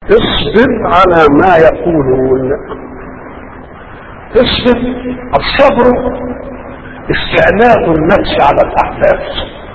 اصبر على ما يقولون اصبر الصبر استعلاء النفس على الاحداث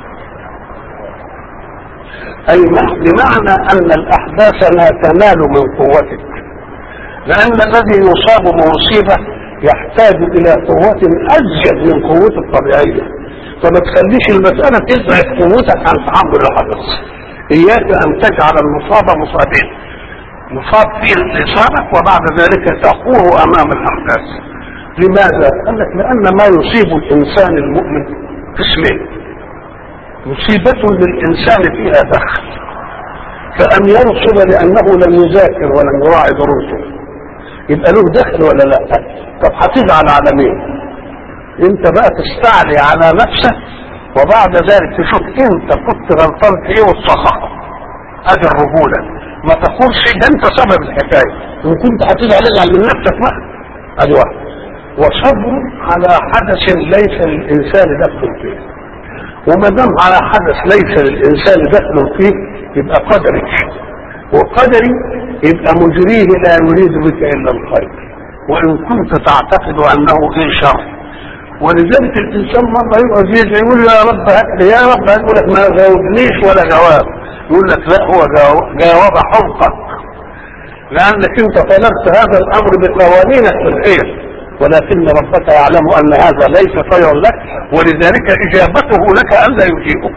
اي بمعنى ان الاحداث لا تنال من قوتك لان الذي يصاب بمصيبه يحتاج الى قوه ازيد من قوته الطبيعيه فما تخليش المساله تزعج قوتك عن تحمل الحدث اياك ان تجعل المصاب مصابين مصاب فيه الاصابه وبعد ذلك تقوه امام الاحداث لماذا؟ قال لك لان ما يصيب الانسان المؤمن قسمين مصيبة للإنسان فيها دخل كأن يرسل لأنه لم يذاكر ولم يراعي دروسه يبقى له دخل ولا لا؟ طب هتزعل على مين؟ أنت بقى تستعلي على نفسك وبعد ذلك تشوف أنت كنت غلطان في إيه وتصححه أدي الرجولة ما تقولش ده أنت سبب الحكاية إن كنت هتزعل ازعل من نفسك بقى أدي واحد وصبر على حدث ليس للإنسان دخل فيه وما دام على حدث ليس للانسان دخل فيه يبقى قدري وقدري يبقى مجريه لا يريد بك الا الخير وان كنت تعتقد انه ايه شر ولذلك الانسان مره يبقى زي يقول يا رب هات لي يا رب يقول لك ما جاوبنيش ولا جواب يقول لك لا هو جاوب حمقك لانك انت طلبت هذا الامر بقوانين الشرعيه ولكن ربك يعلم ان هذا ليس خيرا لك ولذلك اجابته لك الا يجيبك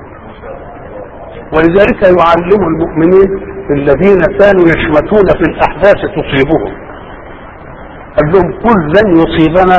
ولذلك يعلم المؤمنين الذين كانوا يشمتون في الاحداث تصيبهم قال لهم قل لن يصيبنا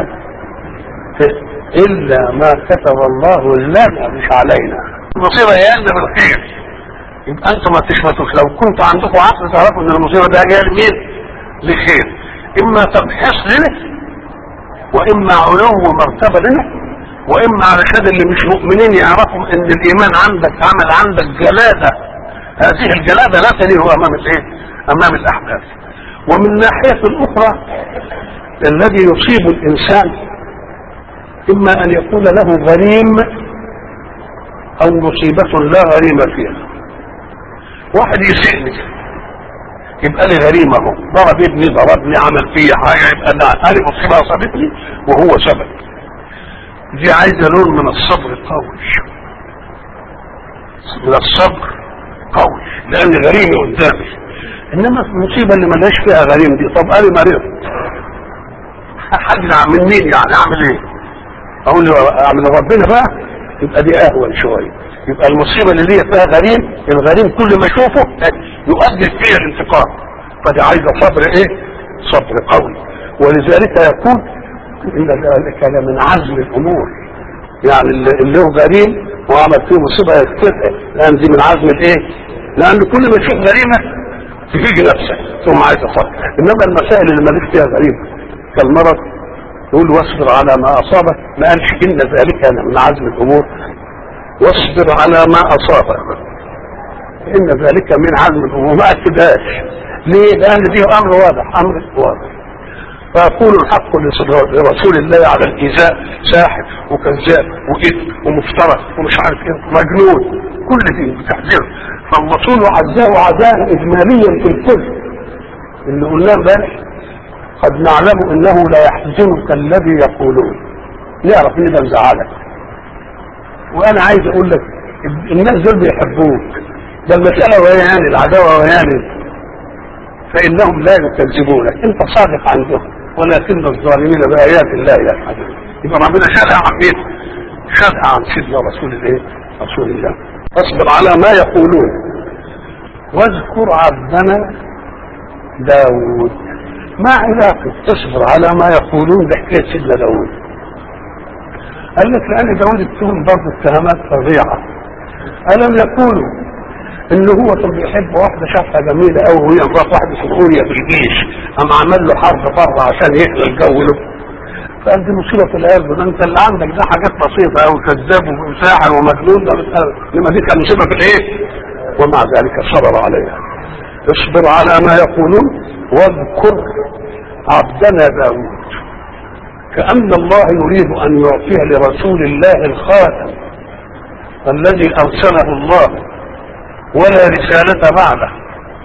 الا ما كتب الله لنا مش علينا المصيبه هي بالخير يبقى انتم ما تشمتوش لو كنتوا عندكم عقل تعرفوا ان المصيبه ده جايه لمين؟ لخير اما تبحث لنا واما علو مرتبه لنا واما علشان اللي مش مؤمنين يعرفوا ان الايمان عندك عمل عندك جلاده هذه الجلاده لا تليه امام الايه؟ امام الاحداث ومن ناحيه اخرى الذي يصيب الانسان اما ان يكون له غريم او مصيبه لا غريم فيها واحد يسئني يبقى لي غريمه اهو ضرب ابني ضربني عمل فيا حاجه يبقى انا انا مصيبه اصابتني وهو سبب دي عايزه لون من الصبر قوي من الصبر قوي لان غريمي قدامي انما المصيبه اللي ملهاش فيها غريم دي طب انا مريض حد من مين يعني اعمل ايه؟ اقول له اعمل ربنا بقى يبقى دي اهون شويه يبقى المصيبه اللي هي فيها غريم الغريم كل ما اشوفه يؤدي فيها الانتقام فدي عايزه صبر ايه؟ صبر قوي ولذلك يكون ان ذلك لمن عزم الامور يعني اللي له غريم وعمل فيه مصيبه يكتبها لان دي من عزم الايه؟ لان كل ما تشوف غريمه تفيج نفسك ثم عايزه صبر انما المسائل اللي ماليش فيها غريم كالمرض يقول واصبر على ما اصابك ما قالش ان ذلك من عزم الامور واصبر على ما اصابك ان ذلك من عزم الامور ما اكدهاش ليه؟ لان دي امر واضح امر واضح فيقول الحق لرسول الله على الايذاء ساحر وكذاب واثم ومفترى ومش عارف ايه مجنون كل دي بتحذير فالرسول عزاه عزاء اجماليا في الكل اللي قلناه امبارح قد نعلم انه لا يحزنك الذي يقولون نعرف ان ده مزعلك وانا عايز اقول لك الناس دول بيحبوك ده المساله وياني العداوه وياني فانهم لا يكذبونك انت صادق عندهم ولكن الظالمين بايات الله يجحدون يبقى ربنا شرع عن مين؟ شرع عن سيدنا رسول الايه؟ رسول الله اصبر على ما يقولون واذكر عبدنا داود ما علاقة تصبر على ما يقولون بحكاية سيدنا داود قال لك لأن داود اتهم برضه اتهامات فظيعة ألم يقولوا إن هو كان بيحب واحدة شافها جميلة أوي وهي مرات واحدة سوريا في الجيش قام عمل له حرب بره عشان يحلى الجو له فقال دي مصيبة في القلب ده أنت اللي عندك ده حاجات بسيطة أوي كذاب وساحر ومجنون ده إنما دي كانت مصيبة في الإيه؟ ومع ذلك صبر عليها اصبر على ما يقولون واذكر عبدنا داود كأن الله يريد أن يعطي لرسول الله الخاتم الذي أرسله الله ولا رسالة بعده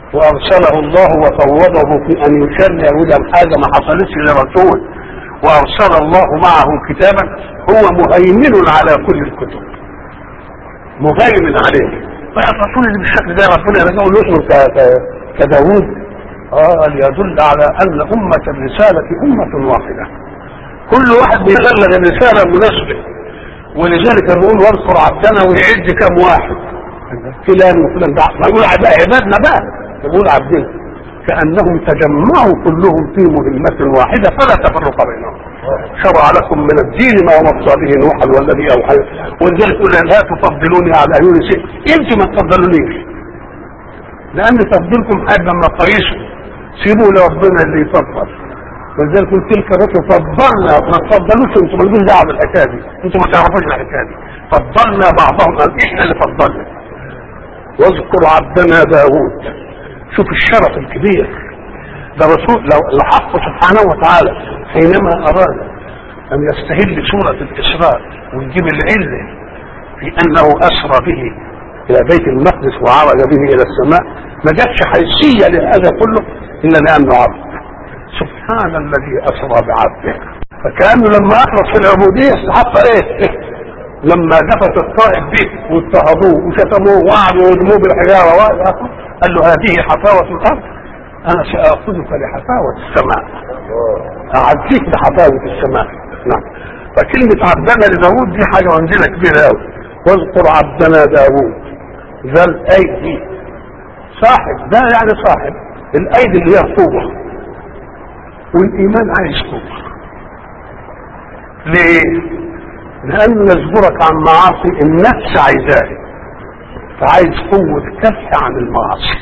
وارسله الله وفوضه في ان يشرع وده حاجه ما حصلتش لرسول وارسل الله معه كتابا هو مهيمن على كل الكتب مهيمن عليه فالرسول اللي بالشكل ده ربنا يرجعه له اسمه ك- ك- كداوود اه ليدل على ان امه الرساله امه واحده كل واحد بيبلغ الرساله المناسبه ولذلك الرسول واذكر عبدنا ويعد كم واحد فلان وفلان ده ما يقول عب- عبادنا بقى يقول عبدنا كانهم تجمعوا كلهم في مهمه واحده فلا تفرق بينهم شرع لكم من الدين ما وصى به نوحا والذي اوحى ولذلك يقول لا تفضلوني على يونس انت ما تفضلونيش لان تفضيلكم حاجه ما قيسوا سيبوا لربنا اللي يفضل ولذلك قلت تلك الرسل فضلنا ما تفضلوش انتم مالكوش دعوه بالحكايه دي انتم ما تعرفوش الحكايه دي فضلنا بعضهم قال احنا اللي فضلنا واذكر عبدنا داوود شوف الشرف الكبير ده رسول لو الحق سبحانه وتعالى حينما اراد ان يستهل سوره الاسراء ويجيب العله في انه اسرى به الى بيت المقدس وعرج به الى السماء ما جابش حيثيه لهذا كله الا لانه عبد سبحان الذي اسرى بعبده فكانه لما اخلص في العبوديه استحق ايه؟ لما دفت الطائف به واضطهدوه وشتموه وقعدوا يرموه بالحجاره وقعدوا قال له هذه حفاوه الارض انا ساخذك لحفاوه السماء اعزيك بحفاوه السماء نعم فكلمه عبدنا لداوود دي حاجه منزله كبيره قوي واذكر عبدنا داوود ذا الايدي صاحب ده يعني صاحب الايدي اللي هي القوه والايمان عايز قوه ليه؟ لأن يصبرك عن معاصي النفس عايزاه فعايز قوة كف عن المعاصي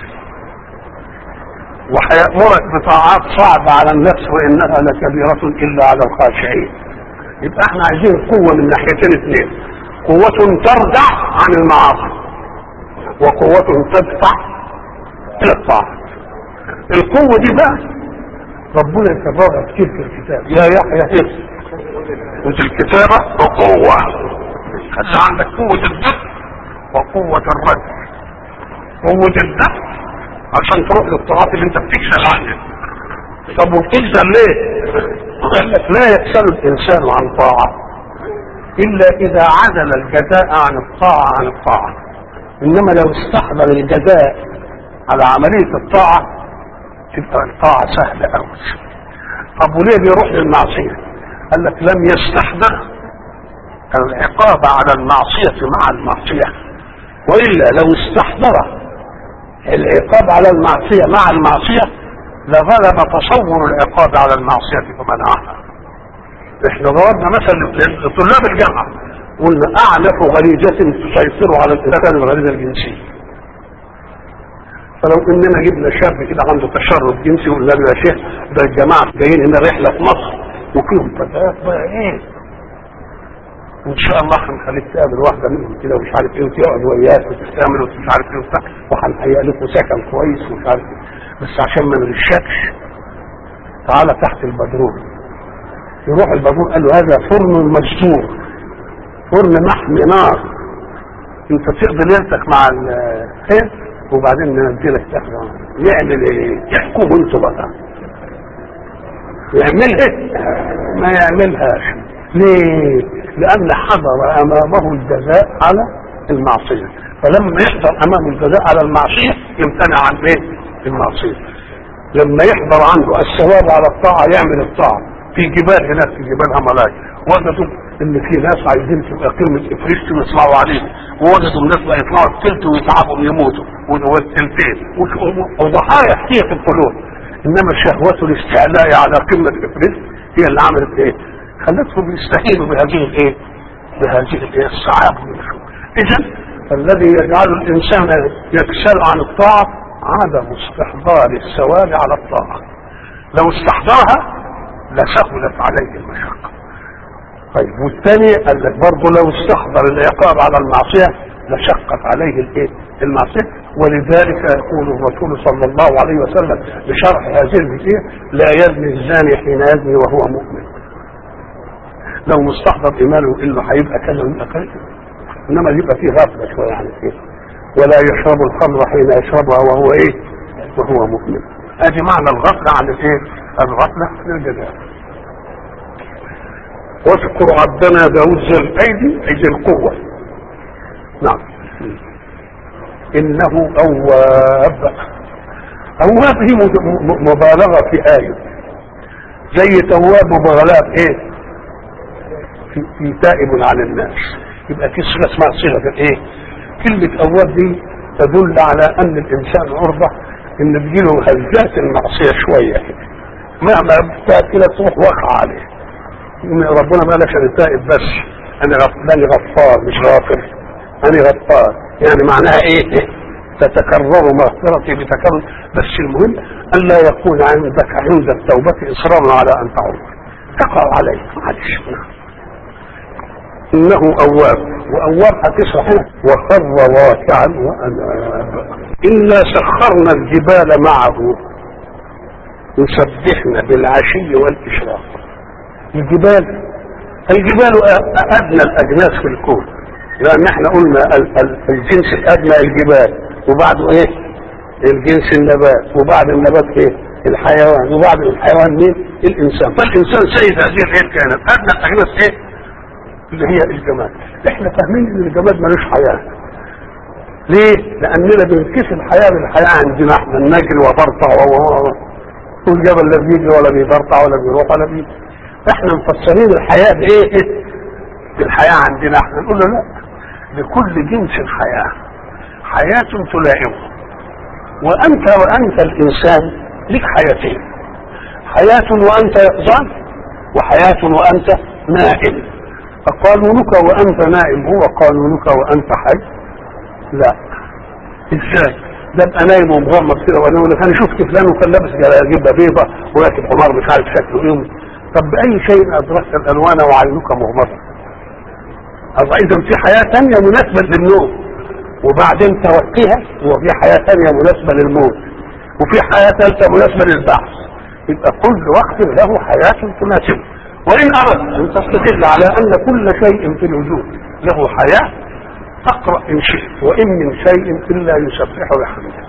وهيأمرك بطاعات صعبة على النفس وإنها لكبيرة إلا على الخاشعين يبقى احنا عايزين قوة من ناحيتين اثنين قوة تردع عن المعاصي وقوة تدفع إلى الطاعة القوة دي بقى ربنا يكررها كتير في الكتاب يا يحيى إيه قوة الكتابة وقوة خلي عندك قوة الدفع وقوة الرد قوة الدفع عشان تروح للطاعات اللي انت بتكسل عنها طب وبتكسل ليه؟ قال لك لا يكسل الانسان عن طاعة الا اذا عدل الجزاء عن الطاعة عن الطاعة انما لو استحضر الجزاء على عملية الطاعة تبقى الطاعة سهلة قوي طب وليه بيروح للمعصية؟ قال لك لم يستحضر العقاب على المعصية مع المعصية وإلا لو استحضر العقاب على المعصية مع المعصية لغلب تصور العقاب على المعصية فمنعها احنا ضربنا مثل لطلاب الجامعة قلنا اعنف غريزة تسيطر على الانسان الغريزة الجنسية فلو اننا جبنا شاب كده عنده تشرد جنسي وقلنا له يا شيخ ده الجماعة جايين هنا رحلة في مصر وفيهم فتيات بقى ايه وان شاء الله هنخليك تقابل واحده منهم كده ومش عارف ايه وتقعد وياك وتستعمل ومش عارف ايه وبتاع وهنهيئ لكم سكن كويس ومش عارف ايه بس عشان ما نغشكش تعالى تحت البدرون يروح البدرون قال له هذا فرن مجزور فرن محمي نار انت تقضي ليلتك مع الخير وبعدين ننزلك تحت يعمل ايه؟ يحكوه انتوا بقى يعملها ما يعملهاش ليه لان حضر امامه الجزاء على المعصية فلما يحضر امامه الجزاء على المعصية يمتنع عن ايه المعصية لما يحضر عنده الثواب على الطاعة يعمل الطاعة في جبال هناك في جبال هملاي وجدوا ان في ناس عايزين تبقى قمة افريست ويطلعوا عليه ووجدوا الناس بقى يطلعوا التلت ويتعبوا ويموتوا والتلتين وضحايا كتير في القلوب انما شهوة الاستعلاء على قمة افريست هي اللي عملت ايه خلتهم يستهينوا بهذه الايه بهذه الايه الصعاب اذا الذي يجعل الانسان يكسل عن الطاعة عدم استحضار الثواب على الطاعة لو استحضرها لسهلت عليه المشقة طيب والثاني قال لك برضه لو استحضر العقاب على المعصية لشقت عليه الايه المعصية ولذلك يقول الرسول صلى الله عليه وسلم بشرح هذه الجزئية لا يزني الزاني حين يزني وهو مؤمن لو مستحضر ايمانه انه هيبقى كذا ويبقى كذا انما يبقى فيه غفله شويه عن كده ولا يشرب الخمر حين يشربها وهو ايه وهو مؤمن ادي معنى الغفلة عن الايه الغفلة عن الجزاء واذكر عبدنا داود ذي الايدي اي ذي القوة نعم انه اواب اواب هي مبالغة في آية زي تواب مبالغة في ايه في, في تائب عن الناس يبقى في صيغة اسمها صيغة الايه كلمة اواب دي تدل على ان الانسان عرضة ان بيجيله هزات المعصية شوية كده مهما بتاعت كده تروح واقع عليه ربنا ما قالش انا تائب بس انا غفلان غفار مش غافر انا غفار يعني معناها ايه تتكرر مغفرتي بتكرر بس المهم الا يكون عندك عند التوبة اصرار على ان تعود تقع عليه معلش انه اواب واواب هتشرح هنا وخر واكعا واناب انا سخرنا الجبال معه يسبحن بالعشي والاشراق الجبال الجبال ادنى الاجناس في الكون لان احنا قلنا الجنس الادنى الجبال وبعده ايه الجنس النبات وبعد النبات ايه الحيوان وبعد الحيوان مين الانسان فالانسان سيد هذه الايه الكائنات ادنى الاجناس ايه اللي هي الجماد احنا فاهمين ان الجماد ملوش حياه ليه لاننا بنكسب الحياه بالحياه عندنا احنا نجري وبرطع والجبل لا بيجري ولا بيبرطع ولا بيروح ولا بيجي احنا مفسرين الحياه بايه بالحياه عندنا احنا نقول له لا لكل جنس حياه حياه تلائمه وانت وانت الانسان لك حياتين حياه وانت يقظان وحياه وانت نائم فقانونك وانت نائم هو قانونك وانت حي لا ازاي ده ابقى نايم ومغمض كده وانا اقول لك انا شفت فلان وكان لابس جبه بيضه وراكب حمار مش عارف شكله ايه طب باي شيء ادركت الالوان وعينك مغمضه الله اذا في حياه ثانيه مناسبه للنوم وبعدين توقيها وفي حياه ثانيه مناسبه للموت وفي حياه ثالثه مناسبه للبحث يبقى كل وقت له حياه تناسبه وإن أردت أن تستدل على أن كل شيء في الوجود له حياة اقرأ إن شئت وإن من شيء إلا يسبح بحمده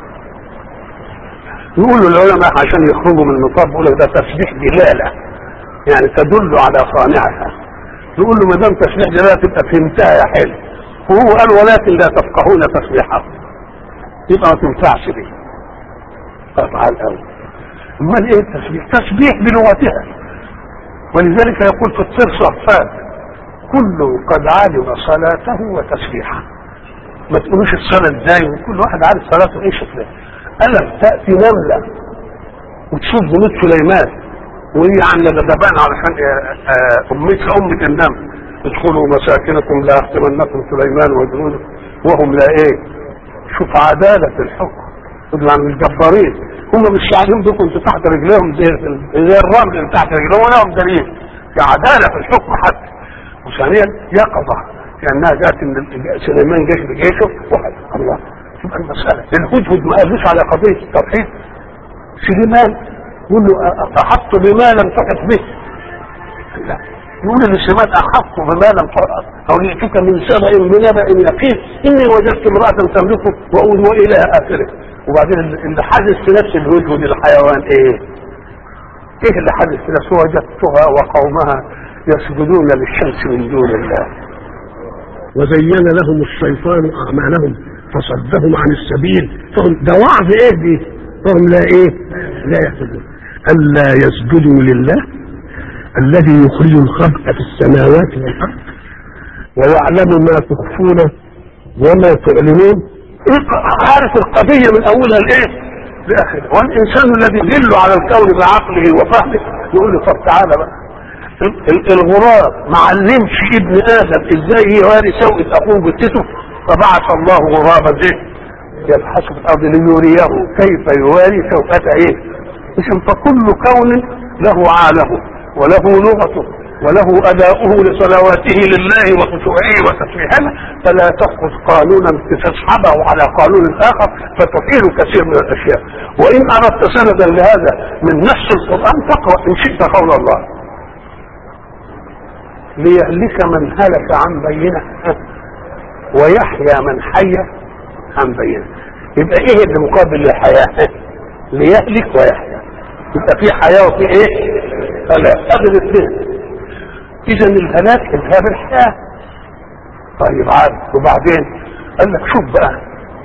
يقولوا العلماء عشان يخرجوا من النطاق يقولوا ده تسبيح دلالة يعني تدل على صانعها يقول له ما دام تسبيح دلالة تبقى فهمتها يا حلو وهو قال ولكن لا تفقهون تسبيحه يبقى ما تنفعش دي قطع الأول امال ايه التسبيح تسبيح بلغتها ولذلك يقول في الطير صفات كل قد علم صلاته وتسبيحه ما تقولوش الصلاة ازاي وكل واحد عارف صلاته ايه شكلها ألم تأتي نملة وتشوف جنود سليمان وهي عاملة دبان علشان أمتها أمة النمل ادخلوا مساكنكم لا يحتمنكم سليمان وجنوده وهم لا ايه شوف عدالة الحكم عن الجبارين هم مش قاعدين بكم انتوا تحت رجليهم زي زي الرمل اللي تحت رجليهم ولا هم دليل في عداله في الحكم حتى وثانيا يقظه لانها جاءت ان سليمان جيش بجيشه واحد الله تبقى المساله الهدهد ما قالوش على قضيه التوحيد سليمان يقول له احط بما لم تحط به لا يقول لسليمان احط بما لم تحط او ياتيك من سبع بنبأ يقين اني وجدت امراه تملكه والى اخره وبعدين اللي حدث في نفس الهدهد الحيوان ايه ايه اللي حدث في نفسه وجدتها وقومها يسجدون للشمس من دون الله وزين لهم الشيطان اعمالهم فصدهم عن السبيل فهم ده وعظ ايه دي فهم لا ايه لا يهتدون الا يسجدوا لله الذي يخرج الخبء في السماوات والارض ويعلم ما تخفون وما تعلنون عارف القضية من أولها لإيه؟ لآخرها والإنسان الذي يدل على الكون بعقله وفهمه يقول له طب تعالى بقى الغراب ما علمش ابن آدم إزاي يواري سوءة أخوه جثته فبعث الله غرابا زي يبحث في الأرض ليريه كيف يواري سوءة إيه؟ إذن فكل كون له عالمه وله لغته وله أداؤه لصلواته لله وخشوعه وتسبيحه فلا تأخذ قانونا تسحبه على قانون آخر فتحيل كثير من الأشياء وإن أردت سندا لهذا من نفس القرآن تقرأ إن شئت قول الله ليهلك من هلك عن بينه ويحيى من حي عن بينه يبقى ايه اللي مقابل للحياة ليهلك ويحيى يبقى في حياه وفي ايه؟ هلاك هذا الاثنين اذا الهلاك اذهاب الحياه طيب عاد وبعدين قال لك شوف بقى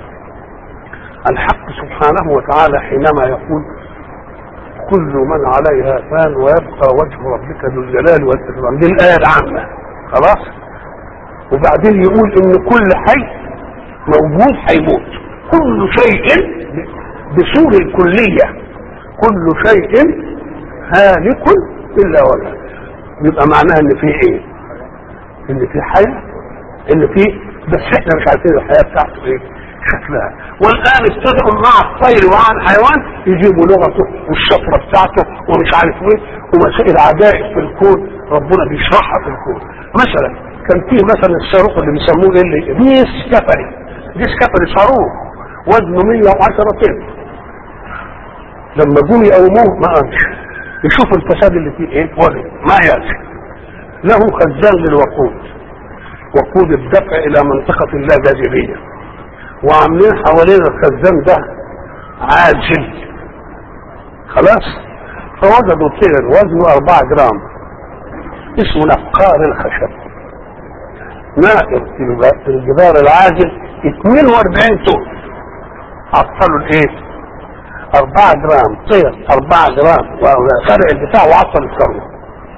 الحق سبحانه وتعالى حينما يقول كل من عليها فان ويبقى وجه ربك ذو الجلال والاكرام دي الايه العامه خلاص وبعدين يقول ان كل حي موجود هيموت كل شيء بصور الكليه كل شيء هالك الا وجهه يبقى معناها ان في ايه ان في حياه ان في بس احنا مش عارفين الحياه بتاعته ايه شكلها والان ابتدأوا مع الطير ومع الحيوان يجيبوا لغته والشفره بتاعته ومش عارف ايه ومسائل عجائب في الكون ربنا بيشرحها في الكون مثلا كان في مثلا الصاروخ اللي بيسموه ايه اللي ديس كفري ديس كفري صاروخ وزنه 110 طن لما جم يقوموه ما قامش يشوفوا الفساد اللي فيه ايه وجد ما يأتي له خزان للوقود وقود الدفع الى منطقة اللا جاذبية وعاملين حوالين الخزان ده عاجل خلاص فوجدوا طير وزنه 4 جرام اسمه نقار الخشب نائر في الجبال العاجل 42 طن عطلوا الايه 4 جرام طير 4 جرام وفرق البتاع وعطل الثروه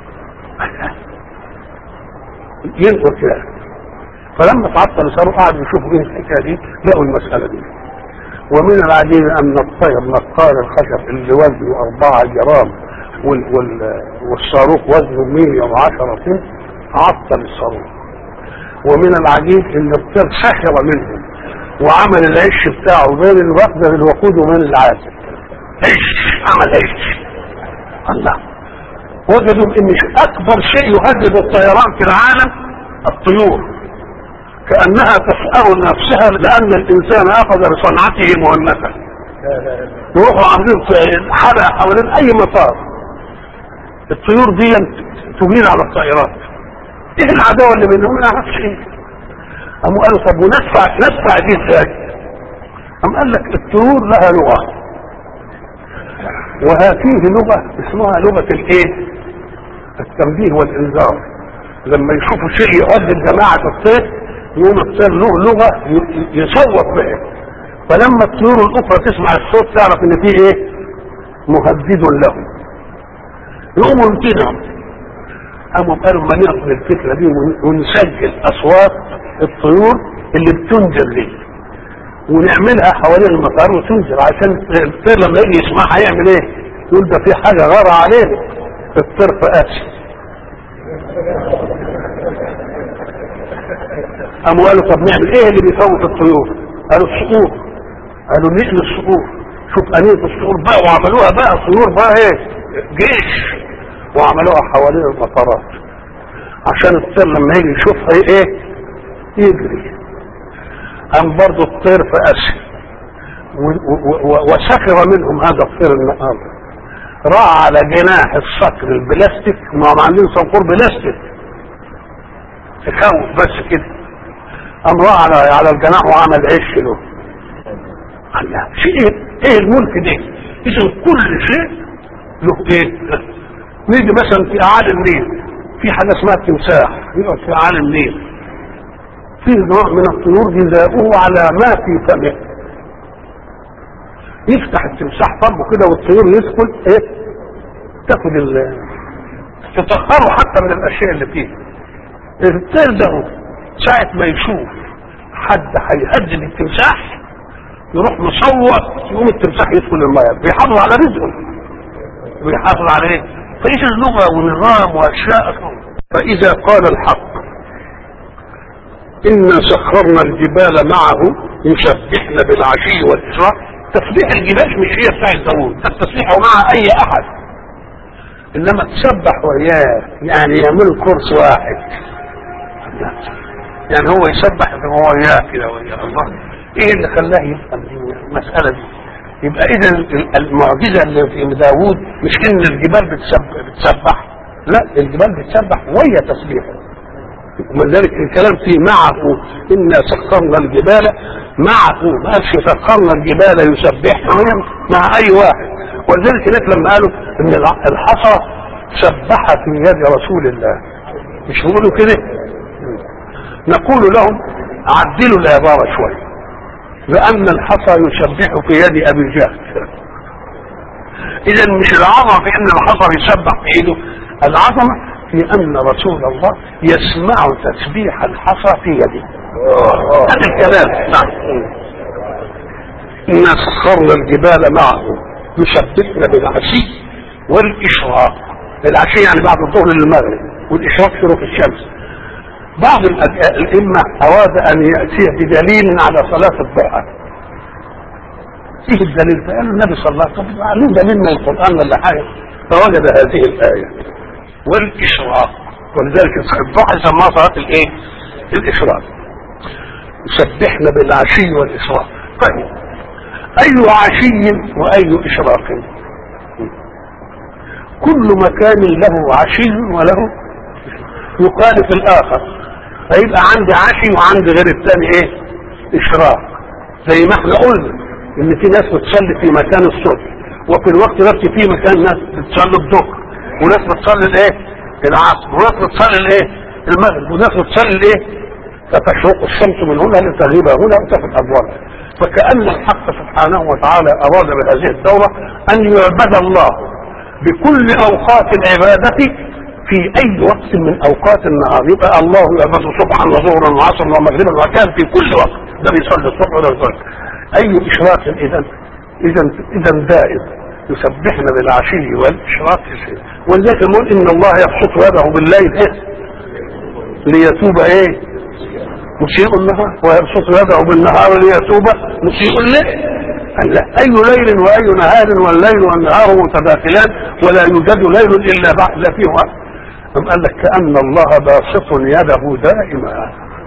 ينقل كده فلما تعطل صاروا قعدوا يشوفوا ايه الحكايه دي لقوا المساله دي ومن العجيب ان الطير نقار الخشب اللي وزنه 4 جرام وال وال والصاروخ وزنه 110 طن عطل الصاروخ ومن العجيب ان الطير سخر منهم وعمل العش بتاعه بين الوقت الوقود وبين العازل عش عمل عش الله وجدوا ان اكبر شيء يهدد الطيران في العالم الطيور كانها تسأل نفسها لان الانسان اخذ بصنعته مهمة يروحوا عاملين حلقة حوالين اي مطار الطيور دي تميل على الطائرات ايه العداوة اللي بينهم ما نعرفش ايه قاموا قالوا طب وندفع ندفع دي ازاي قام قال لك الطيور لها لغة وهذه لغة اسمها لغة الايه التنبيه والانذار لما يشوفوا شيء يؤدي جماعة الطير يقوم الطير له لغة يصوت بها فلما الطيور الاخرى تسمع الصوت تعرف ان في ايه مهدد لهم يقوموا يمتنعوا قاموا قالوا ما ناخد الفكرة دي ونسجل اصوات الطيور اللي بتنزل دي ونعملها حوالين المطار وتنزل عشان الطير لما يجي يسمعها يعمل ايه يقول ده في حاجة غارة عليه الطير في اسف قاموا قالوا طب نعمل ايه اللي بيخوف الطيور قالوا الصقور قالوا نقل الصقور شوف انية الصقور بقى وعملوها بقى طيور بقى ايه جيش وعملوها حوالين المطارات عشان الطير لما يجي يشوفها ايه يجري قام برضه الطير في اسيا وسخر منهم هذا الطير النهار راى على جناح الصقر البلاستيك ما هم عاملين صنفور بلاستيك تخوف بس كده قام راى على على الجناح وعمل عش له الله شيء ايه ايه الملك ده اذا كل شيء له ايه نيجي مثلا في اعالي النيل في حاجه اسمها التمساح يقعد في اعالي النيل في نوع من الطيور جزاؤه على ما في فمه يفتح التمساح طبه كده والطيور يدخل ايه تاخد ال تطهره حتى من الاشياء اللي فيه الطير ده ساعة ما يشوف حد هيهدد التمساح يروح مصوت يقوم التمساح يدخل الميه بيحافظ على رزقه بيحافظ على ايه فايش اللغه ونظام واشياء فاذا قال الحق إنا سخرنا الجبال معه يسبحن بالعشي والإسراء تسبيح الجبال مش هي بتاع داوود ده التسبيح مع أي أحد إنما تسبح وياه يعني يعملوا كورس واحد يعني هو يسبح هو وياه كده وياه الله إيه اللي خلاه يفهم المسألة دي يبقى إذا المعجزة اللي في داوود مش إن الجبال بتسبح, بتسبح لا الجبال بتسبح وهي تسبيحه ولذلك الكلام فيه معه إنا سخرنا الجبال معه ما قالش سخرنا الجبال يسبحنا مع أي واحد ولذلك هناك لما قالوا إن الحصى سبح في يد رسول الله مش بيقولوا كده نقول لهم عدلوا العبارة شوية لأن الحصى يسبح في يد أبي جهل إذا مش العظمة في أن الحصى يسبح في إيده العظمة في أن رسول الله يسمع تسبيح الحصى في يده هذا الكلام نعم إنا سخرنا الجبال معه يسبحن بالعشي والإشراق العشي يعني بعد الظهر للمغرب والإشراق شروق الشمس بعض الأئمة أراد أن يأتي بدليل على صلاة الضحى فيه الدليل فقال النبي صلى الله عليه وسلم عليه دليل من القرآن ولا حاجة فوجد هذه الآية والإشراق ولذلك الضحى سماها صلاة الإيه؟ الإشراق يسبحنا بالعشي والإشراق طيب أي عشي وأي إشراق كل مكان له عشي وله يخالف الآخر فيبقى عندي عشي وعندي غير الثاني إيه؟ إشراق زي ما احنا قلنا إن في ناس بتصلي في مكان الصبح وفي الوقت نفسه في مكان ناس بتصلي الظهر وناس بتصلي الإيه؟ العصر وناس بتصلي الإيه؟ المغرب وناس بتصلي الإيه؟ فتشرق الشمس من هنا لتغيب هنا وتفت أبوابها فكأن الحق سبحانه وتعالى أراد بهذه الدورة أن يعبد الله بكل أوقات العبادة في أي وقت من أوقات النهار يبقى الله يعبد صبحا وظهرا وعصرا ومغربا وكان في كل وقت ده بيصلي الصبح وده بيصلي أي إشراق إذا إذا إذا دائم يسبحنا بالعشي والإشراق ولذلك نقول إن الله يبسط يده بالليل إيه ليتوب إيه مسيء النهار ويبسط يده بالنهار ليتوب مسيء الليل لا أي ليل وأي نهار والليل والنهار متداخلان ولا يوجد ليل إلا بعد فيه وقت أم قال لك كأن الله باسط يده دائما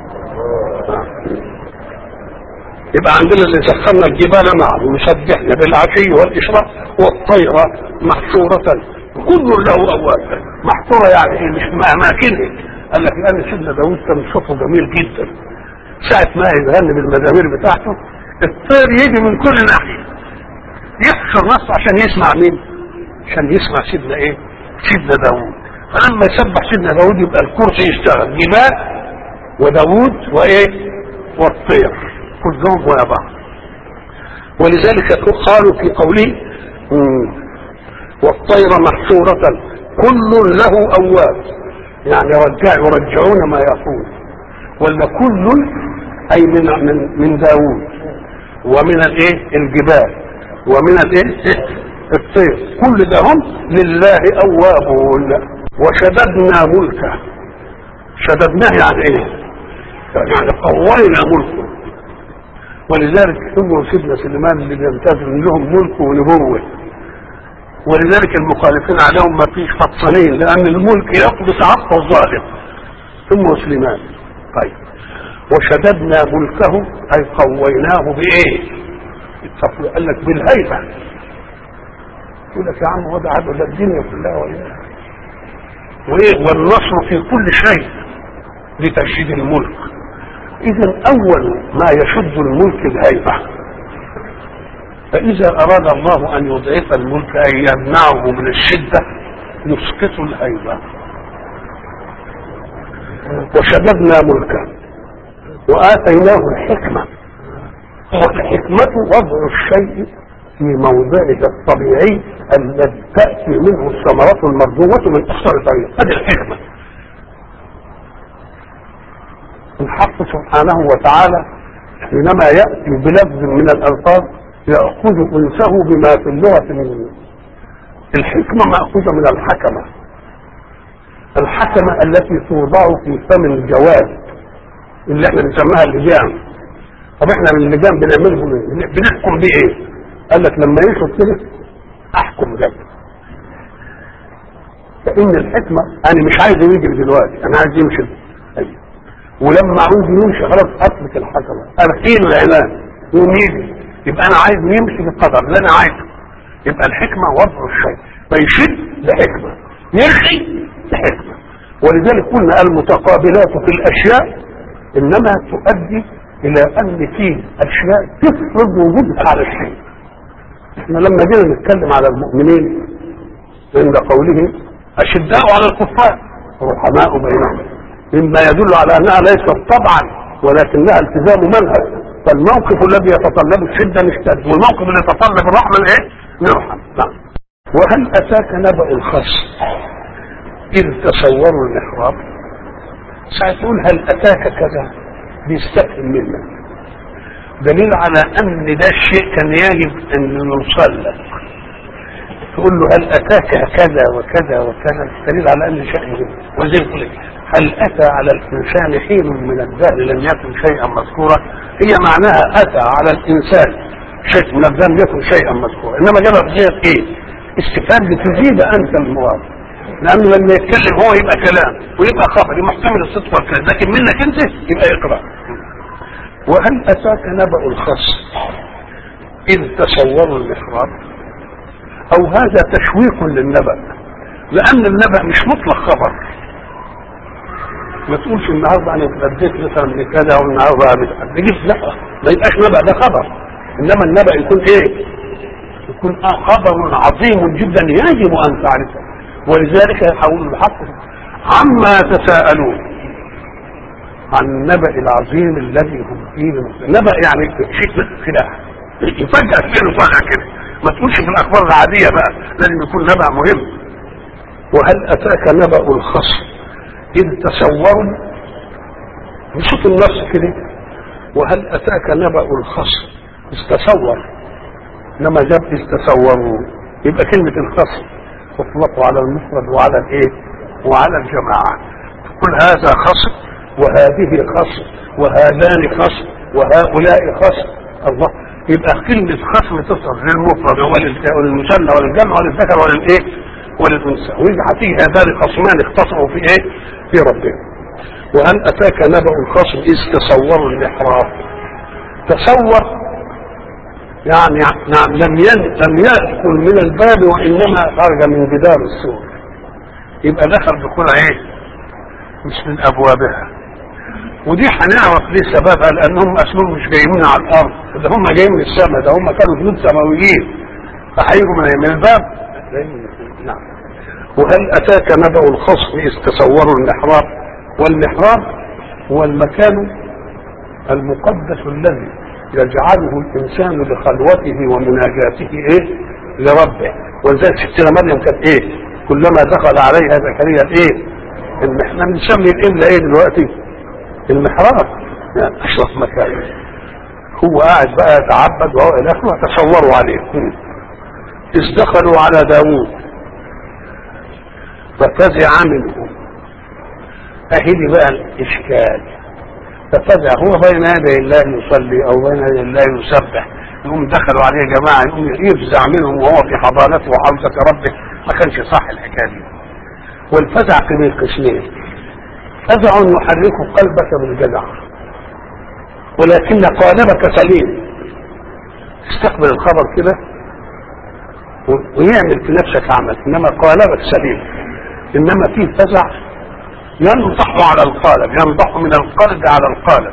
يبقى عندنا اللي سخرنا الجبال معه يسبحنا بالعشي والإشراق والطيرة محشورة كل له أواب محشورة يعني إيه مش أماكنه قال لك لأن سيدنا داوود كان صوته جميل جدا ساعة ما يغني بالمزامير بتاعته الطير يجي من كل ناحية يحشر نفسه عشان يسمع مين عشان يسمع سيدنا ايه سيدنا داوود فلما يسبح سيدنا داوود يبقى الكرسي يشتغل جبال وداوود وايه والطير كلهم ويا بعض ولذلك قالوا في قوله والطير محشورة كل له أواب يعني رجع يرجعون ما يقول ولا كل أي من من من داوود ومن الايه الجبال ومن الايه الطير كل ده هم لله اوابون وشددنا ملكه شددناه يعني ايه يعني قوينا ملكه ولذلك هم سيدنا سليمان اللي بيمتاز لهم ملك ونبوه ولذلك المخالفين عليهم ما فيش فطنين لان الملك يقبض عقب الظالم ثم سليمان طيب وشددنا ملكه اي قويناه بايه قال لك بالهيبه يقول لك يا عم هو ده عدو ده الدنيا كلها ولا وايه والنصر في كل شيء لتشديد الملك اذا اول ما يشد الملك الهيبه فاذا اراد الله ان يضعف الملك ان يمنعه من الشده يسقط الهيبه وشددنا ملكه وآتيناه الحكمة والحكمة وضع الشيء في موضعه الطبيعي الذي تأتي منه الثمرات المرجوة من أقصر طريق هذه الحكمة الحق سبحانه وتعالى حينما يأتي بلفظ من الألفاظ يأخذ أنسه بما في اللغة من الحكمة مأخوذة من الحكمة الحكمة التي توضع في فم الجواد اللي احنا بنسميها اللجام طب احنا من اللجام بنعمله بنحكم بيه ايه قال لك لما يشرب كده احكم ده فان الحكمه انا مش عايز يجري دلوقتي انا عايز يمشي أيوة. ولما عاوز يمشي خلاص اطلق الحكمه اركيله الاعلان يقوم يجري يبقى انا عايز يمشي بالقدر اللي انا عايزه يبقى الحكمه وضع الشيء فيشد لحكمه يرخي لحكمه ولذلك قلنا المتقابلات في الاشياء انما تؤدي الى ان في اشياء تفرض وجودها على الشيء احنا لما جينا نتكلم على المؤمنين عند قوله اشداء على الكفار رحماء بينهم مما يدل على انها ليست طبعا ولكنها التزام منهج فالموقف الذي يتطلب الشده نشتد والموقف اللي يتطلب الرحمه ايه؟ نرحم نعم وهل اتاك نبأ الخصم اذ تصوروا المحراب ساعة تقول هل اتاك كذا بيستفهم منك دليل على ان ده الشيء كان يجب ان نوصل لك تقول له هل اتاك كذا وكذا وكذا دليل على ان شيء مهم وزي يقول لك هل اتى على الانسان حين من الدهر لم يكن شيئا مذكورا هي معناها اتى على الانسان شيء من الدهر لم يكن شيئا مذكورا انما جابها في صيغه ايه؟ استفهام لتزيد انت المراد لانه لما يتكلم هو يبقى كلام ويبقى خبر محتمل الصدق والكلام لكن منك انت يبقى اقرا وهل اتاك نبأ الخصم اذ تصوروا المحراب او هذا تشويق للنبأ لان النبأ مش مطلق خبر ما تقولش النهارده انا اتغديت مثلا بكذا والنهارده بجيب لا ما يبقاش نبأ ده خبر انما النبأ يكون ايه؟ يكون آه خبر عظيم جدا يجب ان تعرفه ولذلك يحول الحق عما يتساءلون عن النبأ العظيم الذي هم فيه نبأ يعني شيء كده يفجأ فيه فجأة كده ما تقولش في الاخبار العادية بقى لازم يكون نبأ مهم وهل اتاك نبأ الخصم اذ تصوروا بصوت النص كده وهل اتاك نبأ الخصم استصور انما جاب استصوروا يبقى كلمة الخصم تطلق على المفرد وعلى الايه وعلى الجماعة كل هذا خصم وهذه خصم وهذان خصم وهؤلاء خصم الله يبقى كلمة خصم تصل للمفرد وللمثنى وللجمع وللذكر وللايه وللانثى ويجي هتيجي هذان خصمان اختصموا في ايه في ربهم وهل اتاك نبأ الخصم اذ تصوروا المحراب تصور يعني نعم لم لم يدخل من الباب وانما خرج من جدار السور يبقى دخل دخول ايه مش من ابوابها ودي هنعرف ليه سببها لان هم اصلهم مش جايين على الارض ده هم جايين من السماء ده هم كانوا جنود سماويين فهيجوا من الباب نعم وهل اتاك نبأ الخصم اذ تصوروا المحراب والمحراب هو المكان المقدس الذي يجعله الانسان لخلوته ومناجاته ايه لربه ولذلك ستنا مريم كانت ايه كلما دخل عليها زكريا الايه احنا بنسمي القبله ايه دلوقتي المحراب يعني اشرف مكان هو قاعد بقى يتعبد وهو الى اخره تصوروا عليه اذ دخلوا على داوود ففزع منهم اهدي بقى الاشكال ففزع هو بين يدي الله يصلي او بين يدي الله يسبح يقوم دخلوا عليه يا جماعه يقوم يفزع منهم وهو في حضانته وحوزه ربه ما كانش صح الحكايه دي والفزع كبير قسمين فزع يحرك قلبك بالجزع ولكن قالبك سليم استقبل الخبر كده ويعمل في نفسك عمل انما قالبك سليم انما فيه فزع ينضح على القالب ينضح من القلب على القالب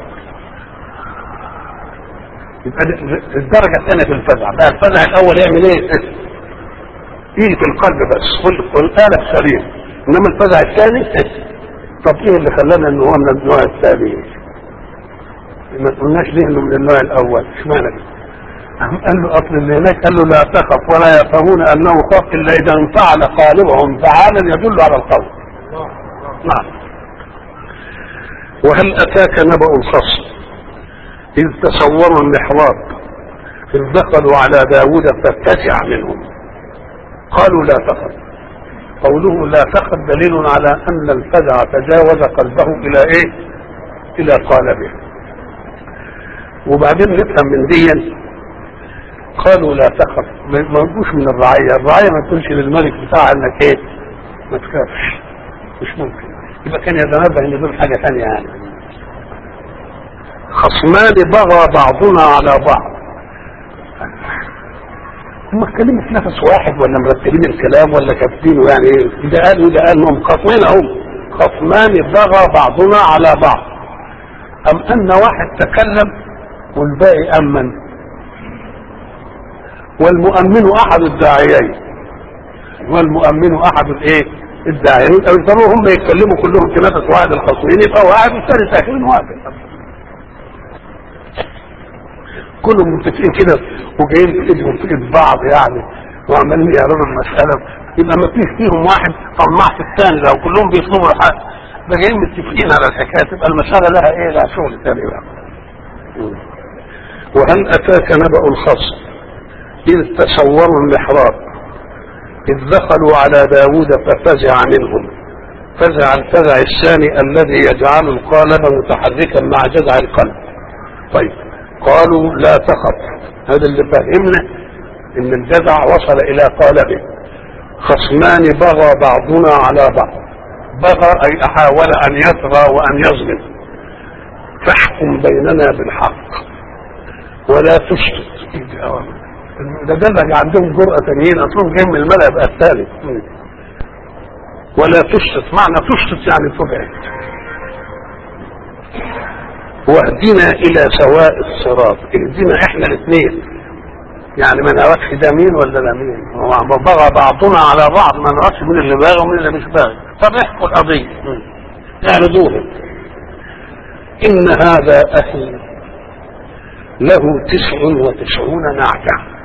يبقى الدرجة الثانية في الفزع بقى الفزع الأول يعمل إيه؟ يجي في القلب بس والقالب سليم إنما الفزع الثاني طب إيه اللي خلانا إن هو من النوع الثاني؟ ما قلناش ليه إنه من النوع الأول اشمعنى قال له أصل اللي هناك قال له لا تخف ولا يفهمون أنه خاف إلا إذا انفعل قالبهم فعالا يدل على القول نعم وهل أتاك نبأ الخصم إذ تصوروا المحراب إذ دخلوا على داود فاتسع منهم قالوا لا تخف قوله لا تخف دليل على أن الفزع تجاوز قلبه إلى إيه إلى قالبه وبعدين نفهم من دي قالوا لا تخف ما يجوش من الرعية الرعية ما تقولش للملك بتاعها انك ايه ما تخافش مش ممكن يبقى كان يتنبه ان دول حاجة ثانية يعني خصمان بغى بعضنا على بعض هم اتكلموا في نفس واحد ولا مرتبين الكلام ولا كاتبينه يعني ايه ده قال وده قال هم خصمين اهم خصمان بغى بعضنا على بعض ام ان واحد تكلم والباقي امن والمؤمن احد الداعيين والمؤمن احد الايه الداعيين او يضطروا هم يتكلموا كلهم في نفس واحد الخصمين يبقى واحد والثاني ساكن واحد كلهم متفقين كده وجايين في ايدهم في ايد بعض يعني وعمالين يعرضوا المساله يبقى ما فيش فيهم واحد طماع في الثاني لو كلهم بيطلبوا الحق ده جايين متفقين على الحكايه تبقى المساله لها ايه لها شغل ثاني بقى وهل اتاك نبأ الخصم اذ تصوروا المحراب اذ دخلوا على داود ففزع منهم فزع الفزع الثاني الذي يجعل القالب متحركا مع جذع القلب طيب قالوا لا تخف هذا اللي فهمنا ان الجذع وصل الى قالبه خصمان بغى بعضنا على بعض بغى اي حاول ان يطغى وان يظلم فاحكم بيننا بالحق ولا تشتت ده ده عندهم جرأة تانيين اصلهم جايين من الملأ يبقى الثالث ولا تشتت معنى تشتت يعني تبعد واهدنا الى سواء الصراط اهدنا احنا الاثنين يعني ما نعرفش ده مين ولا ده مين بغى بعضنا على بعض ما نعرفش مين اللي باغي ومين اللي مش باغي طب احكوا القضيه اعرضوها ان هذا اخي له تسع وتسعون نعجه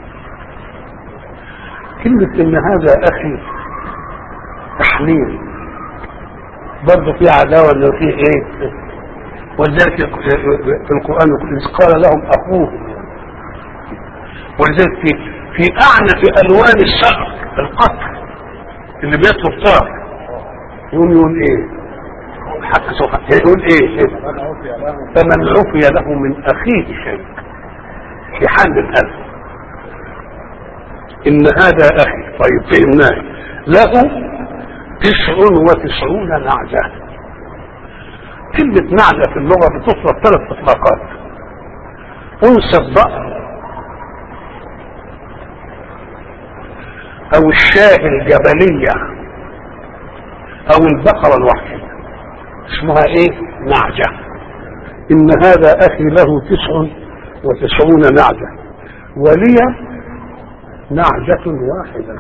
كلمة ان هذا اخي تحليل برضه في عداوة اللي فيه ايه ولذلك في القرآن يقول إذ قال لهم أخوهم ولذلك في في أعنف ألوان الشر القتل اللي بيطلب طار يقول يقول إيه؟ حق سبحانه يقول إيه؟ فمن عفي له من أخيه شيء في حال الأذى إن هذا أخي طيب فهمناه له تسع وتسعون نعجة كلمة نعجة في اللغة بتصرف ثلاث اطلاقات انثى الضأن او الشاه الجبلية او البقرة الوحشية اسمها ايه نعجة ان هذا اخي له تسع وتسعون نعجة ولي نعجة واحدة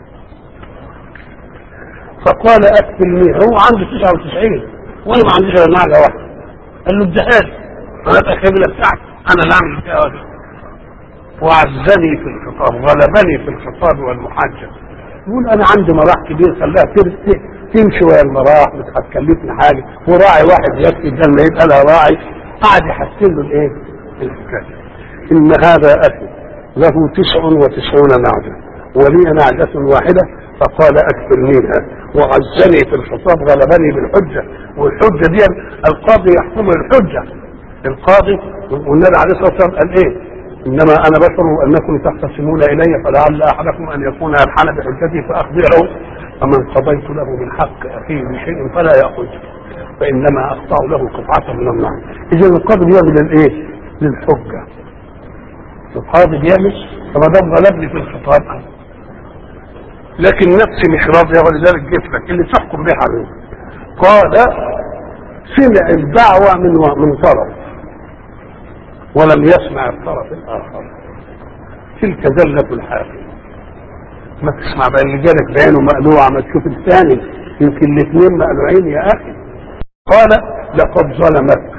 فقال اكفلني هو عنده تسعة وتسعين وانا ما عنديش الا نعجه واحده قال له اديها لي انا ابقى الخبله بتاعتي انا اللي اعمل فيها واحده وعزني في الخطاب غلبني في الخطاب والمحاجه يقول انا عندي مراح كبير خلاها تمشي ويا المراح مش هتكلفني حاجه وراعي واحد يكفي ده اللي يبقى لها راعي قعد يحسن له الايه؟ الحكايه ان هذا اخي له تسع وتسعون نعجه ولي نعجه واحده فقال اكفرنيها وعزني في الخطاب غلبني بالحجه والحجه دي القاضي يحكم الحجه القاضي والنبي عليه الصلاه والسلام قال ايه؟ انما انا بشر وانكم تختصمون الي فلعل احدكم ان يكون الحن بحجتي فاقضي له فمن قضيت له بالحق اخيه بشيء فلا ياخذ فانما اقطع له قطعه من النار اذا القاضي بيعمل الايه؟ للحجه القاضي بيعمل فما دام غلبني في الخطاب لكن نفسي مش راضيه ولذلك جيت لك اللي تحكم به عليه قال سمع الدعوه من من طرف ولم يسمع الطرف الاخر تلك زله الحاكم ما تسمع بقى اللي جالك بعينه مقلوعه ما تشوف الثاني يمكن الاثنين مقلوعين يا اخي قال لقد ظلمك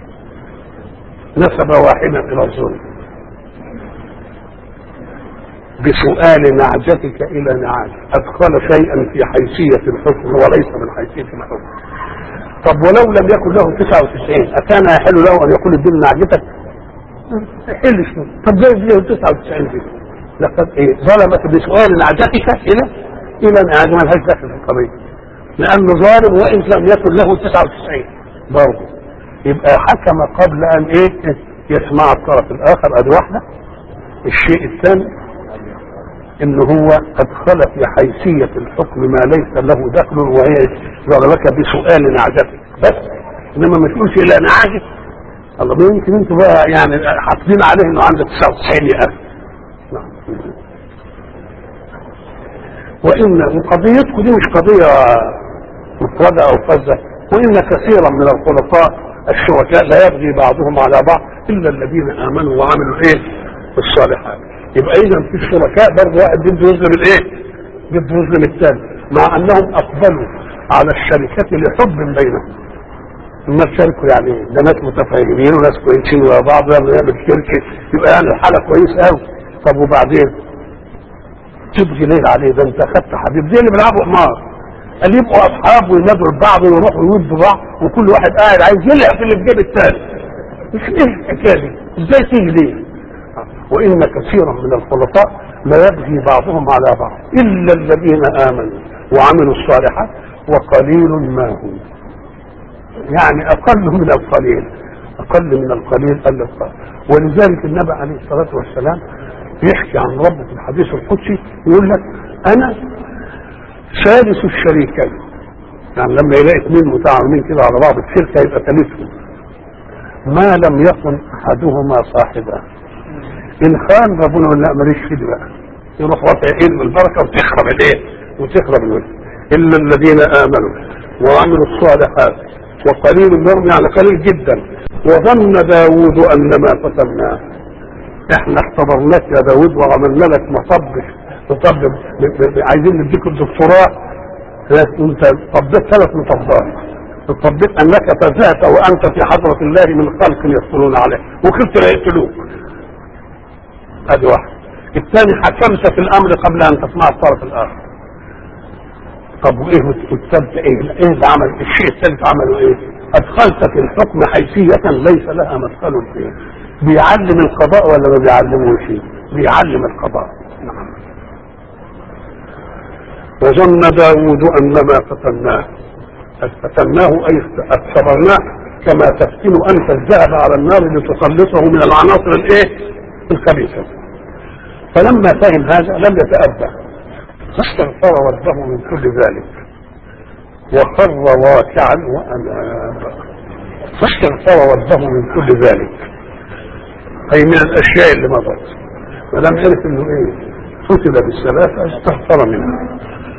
نسب واحدا الى الظلم بسؤال نعجتك الى نعاج ادخل شيئا في حيثيه الحكم وليس من حيثيه الحكم طب ولو لم يكن له 99 اكان يحل له ان يقول اديني نعجتك؟ حل شنو؟ طب جايب له 99 دي لقد ايه ظلمك بسؤال نعجتك الى الى نعاج ما لهاش دخل في القضيه لانه ظالم وان لم يكن له 99 برضه يبقى حكم قبل ان ايه يسمع الطرف الاخر ادي واحده الشيء الثاني ان هو ادخل في حيثية الحكم ما ليس له دخل وهي ظلمك بسؤال نعجتك بس انما ما تقولش لا انا عاجز الله ما يمكن انتوا بقى يعني حافظين عليه انه عنده 99 يا اخي وان وقضيتكم دي مش قضيه مفردة او فزة وان كثيرا من الخلطاء الشركاء لا يبغي بعضهم على بعض الا الذين امنوا وعملوا ايه الصالحات يبقى اذا في الشركاء برضه واحد بده يظلم الايه بده يظلم الثاني مع انهم اقبلوا على الشركة لحب بينهم ما تشاركوا يعني ايه؟ ده ناس متفاهمين وناس كويسين ويا بعض لما نعمل شركه يبقى يعني الحاله كويسه قوي طب وبعدين تبغي ليه عليه ده انت اخدت حبيب زي اللي بيلعبوا قمار قال يبقوا اصحاب وينادوا لبعض ويروحوا يودوا بعض وكل واحد قاعد عايز يلعب في اللي في جيب الثاني مش ايه الحكايه دي؟ ازاي تيجي ليه؟ وان كثيرا من الخلطاء لا يبغي بعضهم على بعض الا الذين امنوا وعملوا الصالحات وقليل ما هم يعني اقل من القليل اقل من القليل قل القليل ولذلك النبي عليه الصلاه والسلام يحكي عن ربه في الحديث القدسي يقول لك انا ثالث الشريكين يعني لما يلاقي اثنين متعاونين كده على بعض الشركه يبقى ثالثهم ما لم يكن احدهما صاحبا ان خان ربنا يقول لا ماليش فيه بقى يروح رافع ايد بالبركه وتخرب الايه وتخرب الوجه الا الذين امنوا وعملوا الصالحات وقليل منهم يعني قليل جدا وظن داود ان ما فتناه احنا اختبرناك يا داود وعملنا لك مصب مصب عايزين نديك الدكتوراه انت طبيت ثلاث مطبات طبيت انك فزعت وانت في حضره الله من خلق يصلون عليه وخفت لا يقتلوك ادي واحد الثاني حكمت في الامر قبل ان تسمع الطرف الاخر طب وايه والثالث ايه ايه اللي عمل الشيء الثالث عمله ايه ادخلت في الحكم حيثية ليس لها مدخل فيه بيعلم القضاء ولا ما بيعلمه شيء بيعلم القضاء نعم وظن داود ان ما فتناه فتناه اي اختبرناه كما تفتن انت الذهب على النار لتخلصه من العناصر الايه الخبيثه فلما فهم هذا لم يتأبى فاستغفر ربه من كل ذلك وخر راكعا واناب فاستغفر ربه من كل ذلك اي من الاشياء اللي مضت ولم يعرف انه ايه كتب بالثلاثه استغفر منها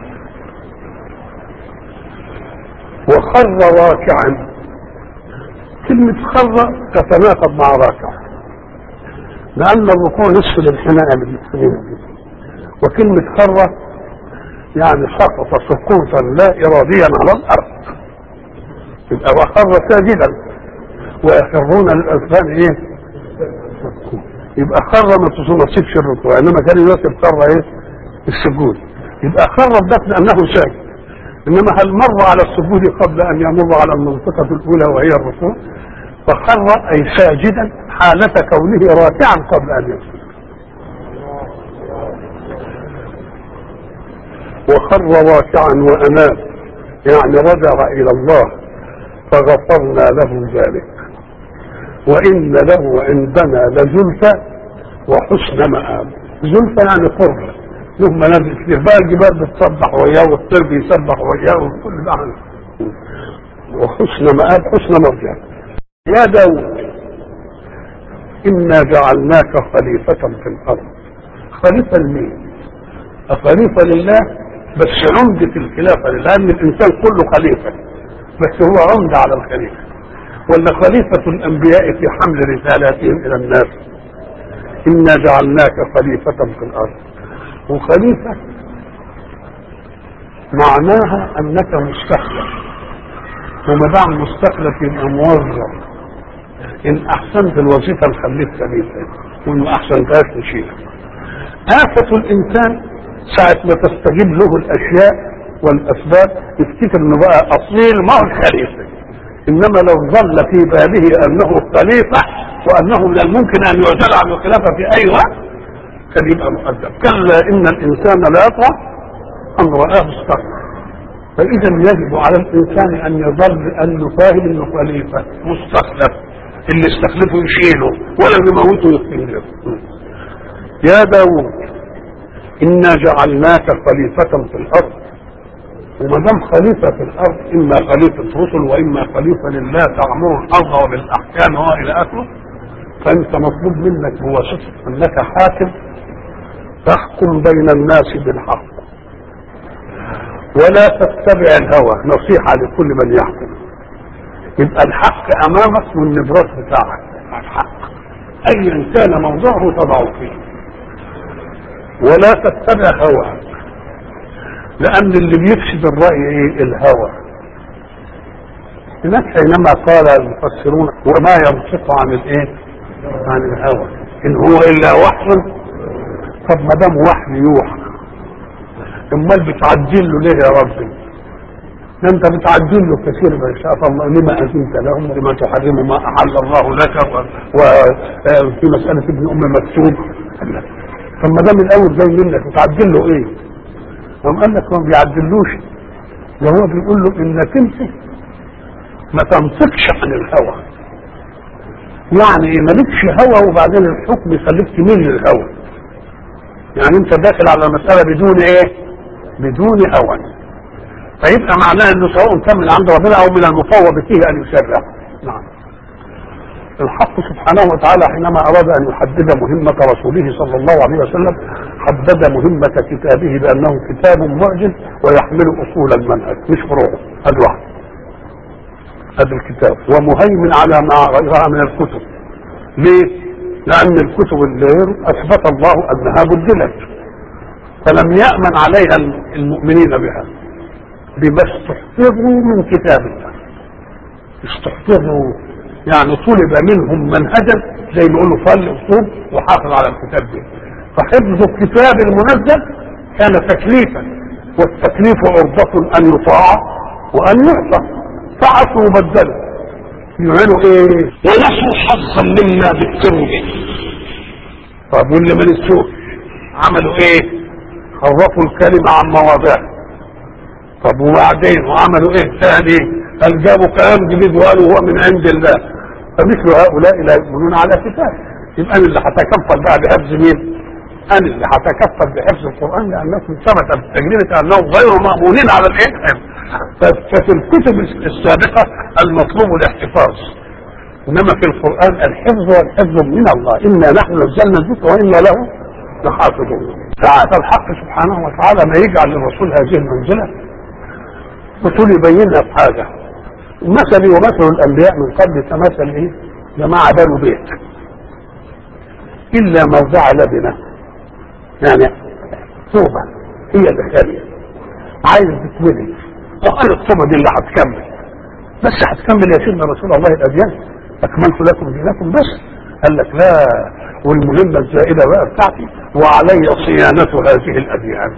وخر راكعا كلمة خر تتناقض مع راكع لأن الركوع نصف الانحناء اللي بيتخلينا وكلمة خر يعني سقط سقوطا لا اراديا على الارض يبقى وخر ساجدا ويخرون للاذقان ايه يبقى خر ما تنصبش الركوع انما كان يناسب خر ايه السجود يبقى خر الدفن انه ساجد انما هل مر على السجود قبل ان يمر على المنطقه الاولى وهي الركوع فخر اي ساجدا حاله كونه راكعا قبل ان يسجد وخر راكعا واناب يعني رجع الى الله فغفرنا له ذلك وان له عندنا لزلفى وحسن مآب زلفى يعني قرب له منازل كتير بقى الجبال بتصبح وياه والطير بيسبح وياه وكل ده عنه وحسن مآب حسن مرجع يا داود إنا جعلناك خليفة في الأرض خليفة لمين؟ خليفة لله بس عمدة الخلافة لأن الإنسان كله خليفة بس هو عمدة على الخليفة ولا خليفة الأنبياء في حمل رسالاتهم إلى الناس إنا جعلناك خليفة في الأرض وخليفة معناها أنك مستخلف وما دام مستخلف يبقى موظف إن أحسنت الوظيفة نخليك خليفة وإن ما أحسنتهاش نشيلك آفة الإنسان ساعة ما تستجيب له الأشياء والأسباب يفتكر إنه بقى أصيل ما هو الخليفة إنما لو ظل في باله أنه خليفة وأنه من الممكن أن يعزل عن الخلافة في أي وقت كان يبقى مؤدب كلا إن الإنسان لا يطغى أن رآه استغفر فإذا يجب على الإنسان أن يظل أن يفاهم أنه خليفة مستخلف اللي استخلفه يشيله ولا يموته يقتله يا داوود إنا جعلناك خليفة في الأرض وما دام خليفة في الأرض إما خليفة رسل وإما خليفة لله تأمر الأرض وبالأحكام وإلى آخره فأنت مطلوب منك بواسطة أنك حاكم تحكم بين الناس بالحق ولا تتبع الهوى نصيحة لكل من يحكم يبقى الحق امامك والنبراس بتاعك الحق ايا كان موضوعه تضعه فيه ولا تتبع هواك لان اللي بيفسد الراي ايه الهوى هناك حينما قال المفسرون وما ينطق عن الايه عن الهوى ان هو الا وحي طب ما دام وحي يوحى امال بتعدل له ليه يا ربي ده انت بتعدل له كثير ما شاء الله لما اذنت لهم لما تحرم ما احل الله لك وفي مساله ابن ام مكتوب طب ما دام الاول جاي منك بتعدل له ايه؟ قام قال لك هو ما بيعدلوش ده هو بيقول له انك انت ما تنطقش عن الهوى يعني ايه مالكش هوى وبعدين الحكم يخليك تميل للهوى يعني انت داخل على مسألة بدون ايه بدون هوى فيبقى معناه انه سواء كان من عند ربنا او من المفوض فيه ان يشرع نعم الحق سبحانه وتعالى حينما اراد ان يحدد مهمة رسوله صلى الله عليه وسلم حدد مهمة كتابه بانه كتاب معجز ويحمل اصول المنهج مش فروعه هذا واحد هذا الكتاب ومهيمن على ما غيرها من الكتب ليه؟ لأن الكتب اللي أثبت الله أنها بدلت فلم يأمن عليها المؤمنين بها بما استحفظوا من كتاب الله استحفظوا يعني طلب منهم منهجا زي ما يقولوا فل اصول وحافظ على الكتاب ده فحفظ الكتاب المنزل كان تكليفا والتكليف عرضة أن يطاع وأن يعصى فعصوا وبدلوا يعملوا ايه ونسوا حظا مما ذكروا به طب واللي ما نسوش عملوا ايه حرفوا الكلمة عن مواضعه طب وبعدين وعملوا ايه ثاني قال جابوا كلام جديد وقالوا هو من عند الله فمثل هؤلاء لا يؤمنون على كتاب يبقى انا اللي هتكفل بقى بحفظ مين؟ انا اللي هتكفل بحفظ القران لانكم ثبت بالتجربه انهم غير مامونين على الايه؟ ففي الكتب السابقه المطلوب الاحتفاظ انما في القران الحفظ والحفظ من الله انا نحن نزلنا الذكر وانا له لحافظون ساعة الحق سبحانه وتعالى ما يجعل للرسول هذه المنزلة الرسول يبين لنا حاجة مثلي ومثل الأنبياء من قبل كمثل إيه؟ جماعة بنوا بيت إلا موضع لبنة يعني طوبة هي دخالية عايز تتولد وقال الطوبة دي اللي هتكمل بس هتكمل يا سيدنا رسول الله الأديان أكملت لكم دينكم بس قال لك لا والمهمة الزائدة بقى بتاعتي وعلي صيانة هذه الأديان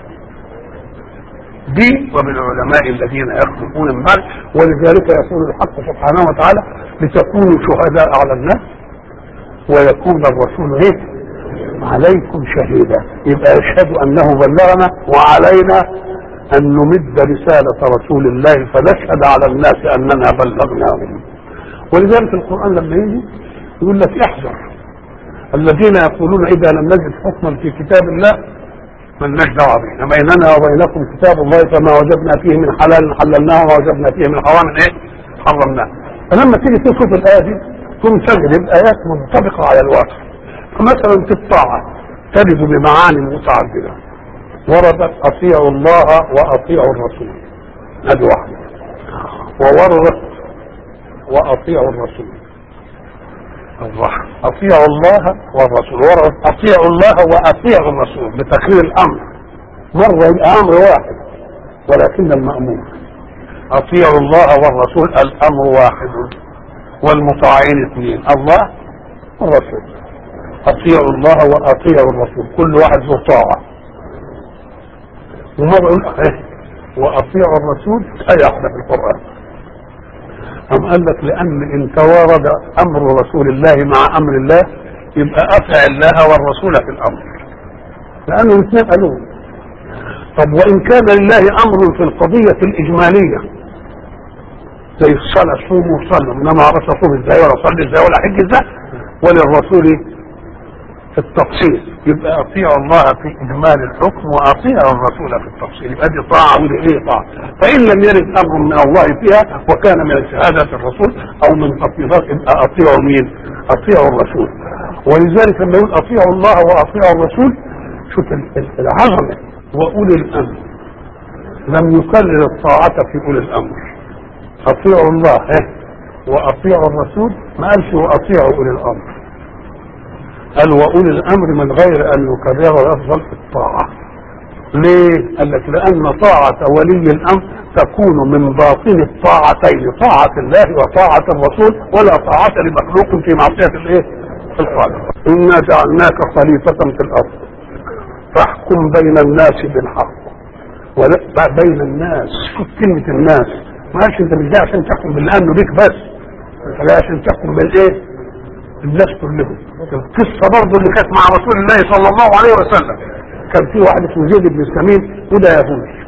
دي ومن العلماء الذين يخلقون من بعد ولذلك يقول الحق سبحانه وتعالى لتكونوا شهداء على الناس ويكون الرسول ايه عليكم شهيدا يبقى يشهد انه بلغنا وعلينا ان نمد رسالة رسول الله فنشهد على الناس اننا بلغناهم ولذلك القرآن لما يجي يقول لك احذر الذين يقولون اذا لم نجد حكما في كتاب الله ملناش دعوه به بيننا وبينكم كتاب الله فما وجدنا فيه من حلال حللناه وما وجدنا فيه من حرام ايه حرمناه فلما تيجي تشوف الايه دي تقوم تجد ايات منطبقه على الواقع فمثلا في الطاعه تجد بمعاني متعدده وردت اطيعوا الله واطيعوا الرسول هذه واحده ووردت واطيعوا الرسول الرحمة أطيعوا الله والرسول ورد أطيعوا الله وأطيعوا الرسول بتخير الأمر مرة يبقى أمر واحد ولكن المأمور أطيعوا الله والرسول الأمر واحد والمطاعين اثنين الله والرسول أطيعوا الله وأطيعوا الرسول كل واحد له طاعة ومرة يقول إيه وأطيعوا الرسول أي واحدة في القرآن أم قال لك لأن إن توارد أمر رسول الله مع أمر الله يبقى أطع الله والرسول في الأمر لأنه الاثنين قالوا طب وإن كان لله أمر في القضية الإجمالية زي الصلاة صوموا وصلوا إنما عرفت أصوم إزاي ولا أصلي إزاي ولا حج إزاي وللرسول في التفصيل يبقى أطيعوا الله في إجمال الحكم وأطيعوا الرسول في التفصيل يبقى دي طاعة ودي إيه طاعة فإن لم يرد أمر من الله فيها وكان من شهادة الرسول أو من تفويضات يبقى أطيعوا مين؟ أطيعوا الرسول ولذلك لما يقول أطيعوا الله وأطيعوا الرسول شوف العظمة وأولي الأمر لم يكرر الطاعة في أولي الأمر أطيعوا الله ها وأطيعوا الرسول ما قالش وأطيعوا أولي الأمر قال وأولي الأمر من غير أن يكرر لفظ الطاعة ليه؟ قال لك لأن طاعة ولي الأمر تكون من باطن الطاعتين طاعة الله وطاعة الرسول ولا طاعة لمخلوق في معصية الايه؟ الخالق إنا جعلناك خليفة في الأرض فاحكم بين الناس بالحق ولا بين الناس شوف كلمة الناس ما قالش انت مش جاي عشان تحكم بالامن بيك بس انت جاي عشان تحكم بالايه؟ الناس كلهم القصه برضه اللي كانت مع رسول الله صلى الله عليه وسلم كان في واحد اسمه زيد بن سمين وده يهودي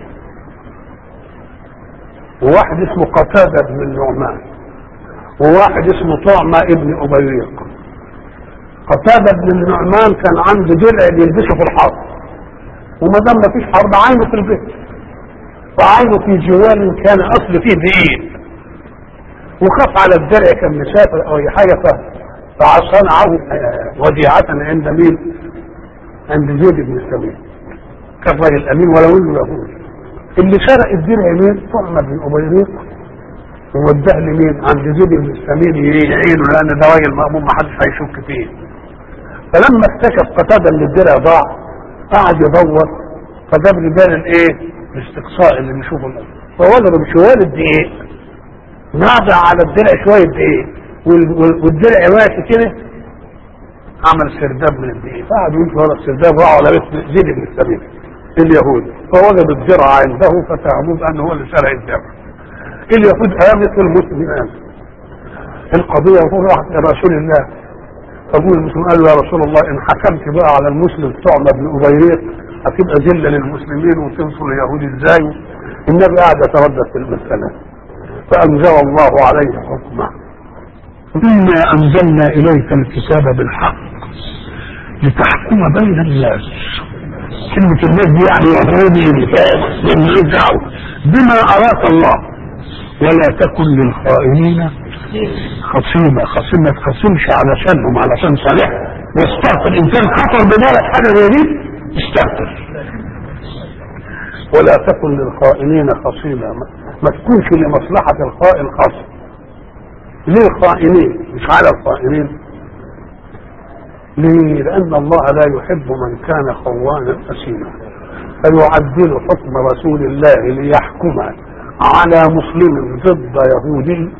وواحد اسمه قتادة بن النعمان وواحد اسمه طعمة ابن أبيريق قتادة بن النعمان كان عنده درع بيلبسه في الحرب وما دام ما فيش حرب عينه في البيت فعينه في جوال كان اصل فيه دقيق وخاف على الدرع كان مسافر او اي حاجه فصنعه وديعة عند مين؟ عند زيد بن السمين كان راجل امين ولو انه يهودي اللي سرق الدرع مين؟ طعمة بن ابيريق ووداه لمين؟ عند زيد بن السمين يعينه لان ده راجل مأمون ما حدش هيشك فيه فلما اكتشف قتادة ان الدرع ضاع قعد يدور فجاب رجال الايه؟ الاستقصاء اللي بيشوفوا الأرض فوجدوا بشوال الدقيق ناضع على الدرع شوية دقيق والدرع ماشي كده عمل سرداب من الدقيق فقعدوا يمشوا ورا السرداب راحوا على بيت زيد بن السبيل اليهود فوجدوا الدرع عنده فتهموه بانه هو اللي سرق الدرع اليهود قامت والمسلمين قامت القضية يقول راحت إلى رسول الله فقول المسلم قال له يا رسول الله إن حكمت بقى على المسلم طعمة بن أبيريق هتبقى ذلة للمسلمين وتنصر اليهود ازاي النبي قاعد يتردد في المسألة فأنزل الله عليه حكمه إنا أنزلنا إليك الكتاب بالحق لتحكم بين الناس كلمة الناس دي يعني يهودي مسلم دعوة بما أراك الله ولا تكن للخائنين خصيمة خصيمة ما تخصمش علشانهم علشان صالح واستغفر إنسان خطر ببالك حاجة زي دي استغفر ولا تكن للخائنين خصيما ما تكونش لمصلحة الخائن خصم ليه الخائنين مش على الخائنين ليه لأن الله لا يحب من كان خوانا أثيما فيعدل حكم رسول الله ليحكم على مسلم ضد يهودي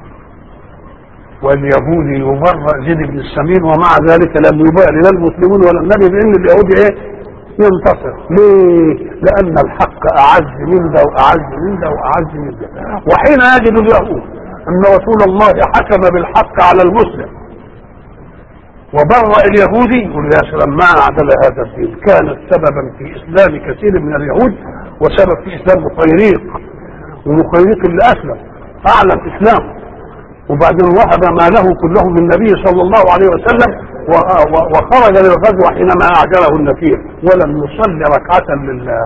واليهودي يبرأ زيد بن السمين ومع ذلك لم يبالي لا المسلمون ولا النبي بأن اليهودي ايه ينتصر ليه لأن الحق أعز من ده وأعز من ده وأعز من ده وحين يجد اليهود أن رسول الله حكم بالحق على المسلم وبرأ اليهودي يقول يا سلام ما أعدل هذا الدين كانت سببا في إسلام كثير من اليهود وسبب في إسلام مخيريق ومخيريق اللي أسلم أعلن إسلامه وبعدين وهب ماله كله للنبي صلى الله عليه وسلم وخرج للغزو حينما اعجله النفير ولم يصلي ركعة لله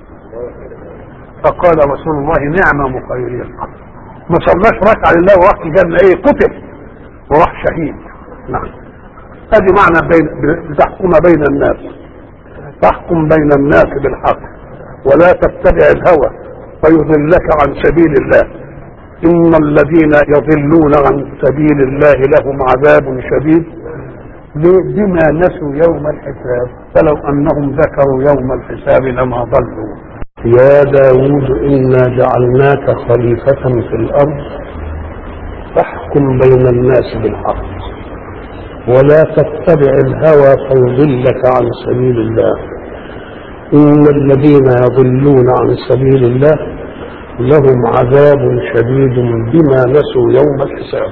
فقال رسول الله نعم مخيرين ما صلاش ركعة لله وراح الجنة ايه قتل وراح شهيد نعم هذه معنى بين تحكم بين الناس تحكم بين الناس بالحق ولا تتبع الهوى فيضلك عن سبيل الله إن الذين يضلون عن سبيل الله لهم عذاب شديد بما نسوا يوم الحساب فلو أنهم ذكروا يوم الحساب لما ضلوا يا داود إنا جعلناك خليفة في الأرض فاحكم بين الناس بالحق ولا تتبع الهوى فيضلك عن سبيل الله إن الذين يضلون عن سبيل الله لهم عذاب شديد بما نسوا يوم الحساب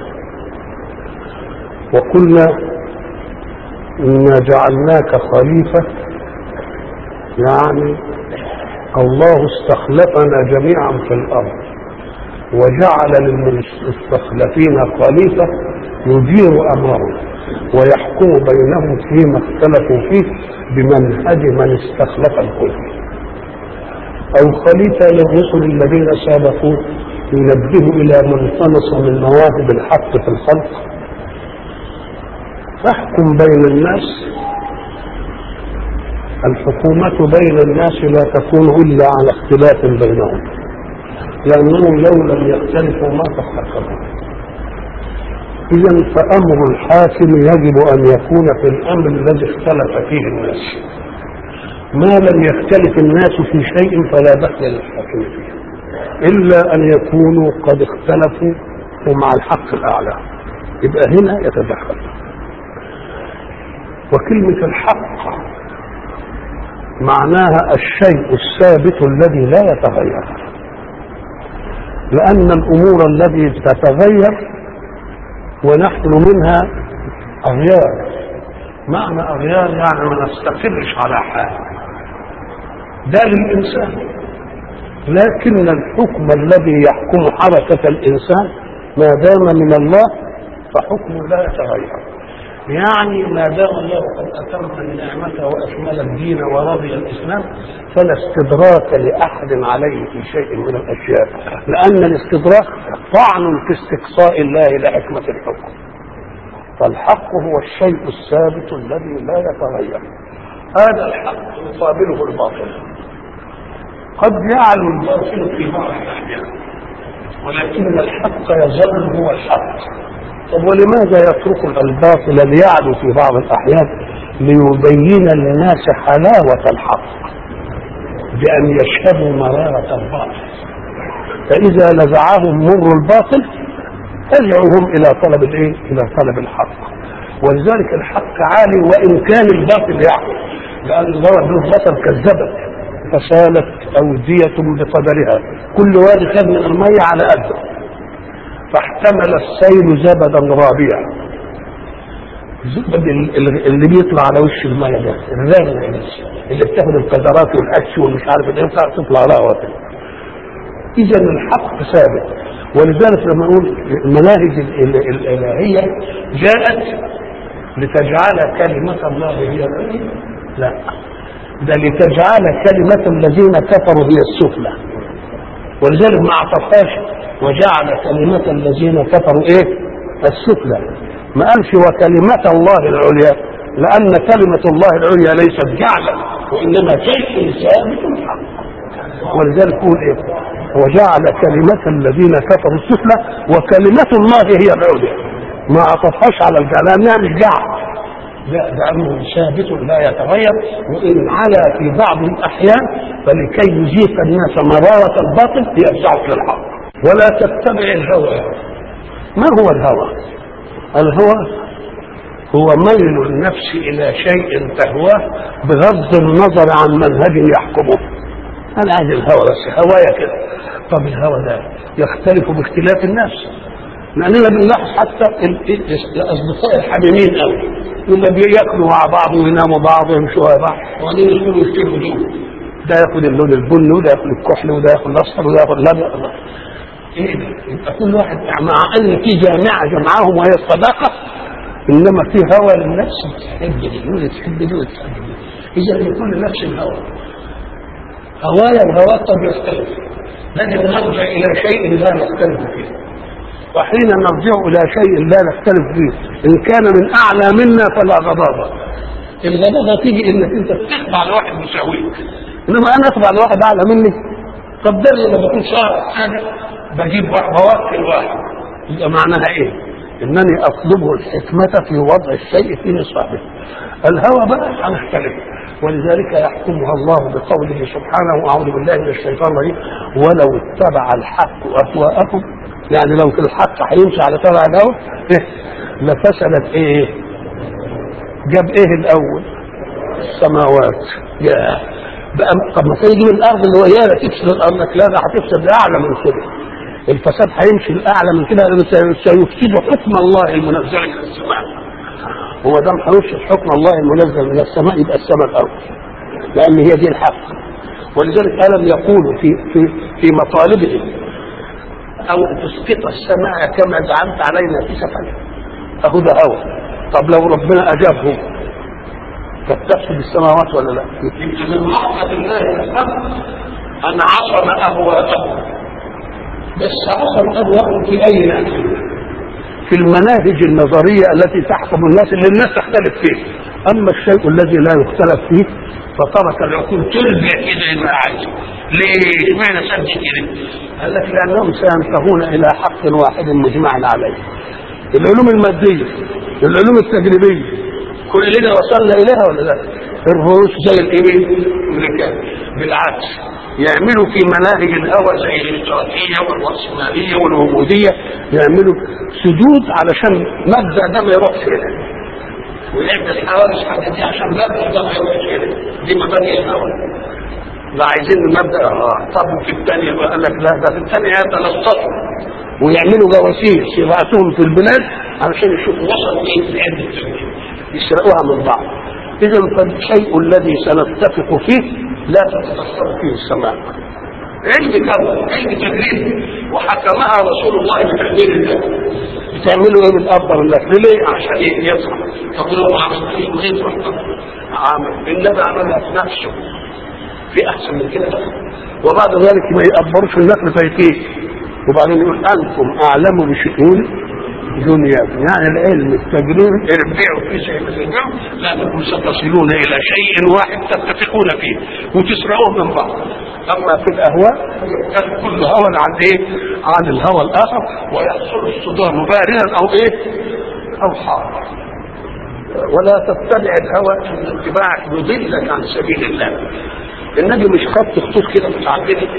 وقلنا إنا جعلناك خليفة يعني الله استخلفنا جميعا في الأرض وجعل للمستخلفين خليفة يدير أمرهم ويحكم بينهم فيما اختلفوا فيه بمنهج من استخلف الكل أو خليفة للرسل الذين سابقوا ينبه إلى من طمس من مواهب الحق في الخلق فاحكم بين الناس الحكومة بين الناس لا تكون إلا على اختلاف بينهم لأنهم لو لم يختلفوا ما تحكموا إذا فأمر الحاكم يجب أن يكون في الأمر الذي اختلف فيه الناس ما لم يختلف الناس في شيء فلا دخل للحاكم فيه إلا أن يكونوا قد اختلفوا ومع الحق الأعلى يبقى هنا يتدخل وكلمة الحق معناها الشيء الثابت الذي لا يتغير لأن الأمور التي تتغير ونحن منها أغيار معنى أغيار يعني ما نستقرش على حال ده للإنسان لكن الحكم الذي يحكم حركة الإنسان ما دام من الله فحكمه لا يتغير يعني ما دام الله قد أتم نعمته وأكمل الدين ورضي الإسلام فلا استدراك لأحد عليه في شيء من الأشياء لأن الاستدراك طعن في استقصاء الله لحكمة الحكم فالحق هو الشيء الثابت الذي لا يتغير هذا الحق يقابله الباطل قد يعلو الباطل في بعض الأحيان ولكن الحق يظل هو الحق طب ولماذا يترك الباطل ليعلو في بعض الأحيان ليبين للناس حلاوة الحق بأن يشهدوا مرارة الباطل فإذا نزعهم مر الباطل ارجعوهم إلى طلب الإيه؟ إلى طلب الحق ولذلك الحق عالي وإن كان الباطل يعلو لأن ضرب البطل كذبت فسالت أودية بقدرها كل واد خد من المية على قده فاحتمل السيل زبدا رابيا الزبد اللي بيطلع على وش المية ده الرغم اللي بتاخد القدرات والاكس والمش عارف ايه تطلع لها وقت اذا الحق ثابت ولذلك لما نقول المناهج الالهيه جاءت لتجعل كلمه الله هي العليا لا ده لتجعل كلمه الذين كفروا هي السفلى ولذلك ما اعطفهاش وجعل كلمة الذين كفروا ايه السفلى ما قالش وكلمة الله العليا لأن كلمة الله العليا ليست جعلا وإنما شيء ثابت حق ولذلك يقول ايه وجعل كلمة الذين كفروا السفلى وكلمة الله هي العليا ما عطفهاش على الجعل لأنها مش جعل لا لأنه ثابت لا يتغير وإن علا في بعض الأحيان فلكي يزيق الناس مرارة الباطل يرجعك للحق ولا تتبع الهوى ما هو الهوى الهوى هو ميل النفس الى شيء تهواه بغض النظر عن منهج يحكمه انا عايز الهوى بس هوايا كده طب الهوى ده يختلف باختلاف الناس لاننا بنلاحظ حتى الاصدقاء الحميمين قوي لما بياكلوا مع بعض ويناموا بعض ويمشوا مع بعض وبعدين يكونوا يشتروا دول ده ياخد اللون البني وده ياخد الكحل وده ياخد الاصفر وده ياخد الابيض ايه ده؟ يبقى كل واحد مع ان في جامعه جمعهم وهي الصداقه انما في هوى للنفس تحب دي ودي تحب دي ودي تحب دي اذا لكل نفس هوى هوايا الهواء قد يختلف لكن نرجع الى شيء لا نختلف فيه وحين نرجع الى شيء لا نختلف فيه ان كان من اعلى منا فلا غضاضه الغضاضه تيجي انك انت تخضع لواحد مساويك انما انا اخضع لواحد اعلى مني طب ده لما بكون شاعر حاجه بجيب واحد بوكل واحد يبقى معناها ايه؟ انني اطلبه الحكمة في وضع الشيء في نصابه. الهوى بقى هنختلف ولذلك يحكمها الله بقوله سبحانه اعوذ بالله من الشيطان الرجيم ولو اتبع الحق اهواءهم يعني لو في الحق هيمشي على تبع الهوى إيه؟ لفسدت ايه؟ جاب ايه الاول؟ السماوات يا بقى طب ما تيجي من الارض اللي هو يا تفسد الارض لا ده هتفسد اعلى من كده الفساد هيمشي الاعلى من كده سيفسد حكم الله المنزل من السماء وما دام هيفسد حكم الله المنزل من السماء يبقى السماء الاول لان هي دي الحق ولذلك الم يقولوا في في في مطالبهم او تسقط السماء كما زعمت علينا كسفا اهو ده هوى طب لو ربنا اجابهم كانت تفسد السماوات ولا لا؟ يمكن من رحمه الله الحق ان عصم اهواءهم بس عصم اهواءهم في اي ناس في المناهج النظريه التي تحكم الناس اللي الناس تختلف فيه اما الشيء الذي لا يختلف فيه فترك العقول ترجع كده يبقى عايز ليه؟ اشمعنى سد كده؟ قال لك لانهم سينتهون الى حق واحد مجمع عليه العلوم الماديه العلوم التجريبيه كلنا وصلنا اليها ولا لا؟ الروس زي الايه؟ الامريكان بالعكس يعملوا في مناهج الهوى زي الاشتراكيه والراسماليه والوجوديه يعملوا سدود علشان مبدا ده ما يروحش هنا ويعمل حوادث حديثيه عشان مبدا ده ما يروحش هنا دي مبادئ الهوى ده عايزين المبدا اه طب في الثانيه بقى قال لك لا ده في الثانيه يتلصصوا ويعملوا جواسيس يبعتوهم في البلاد علشان يشوفوا وصلوا ايه في علم التنميه يسرقوها من بعض اذا فالشيء الذي سنتفق فيه لا تتاثر فيه السماء علم كون علم تدريب وحكمها رسول الله بتقدير الله بتعملوا ايه من افضل لك ليه عشان ايه يطلع تقول له عمل ايه ويطلع عامل النبي عملها في نفسه في احسن من كده بقى. وبعد ذلك ما يقبروش النقل فيكيه وبعدين يقول انتم اعلم بشؤون دنياكم يعني العلم التجريب اربعوا في شيء ترجعوا لانكم ستصلون الى شيء واحد تتفقون فيه وتسرقوه من بعض اما في الاهواء كان كل هوى عن ايه؟ عن الهوى الاخر ويحصل الصدام باردا او ايه؟ او حار ولا تتبع الهوى ان اتباعك يضلك عن سبيل الله النبي مش خط خطوط كده متعدده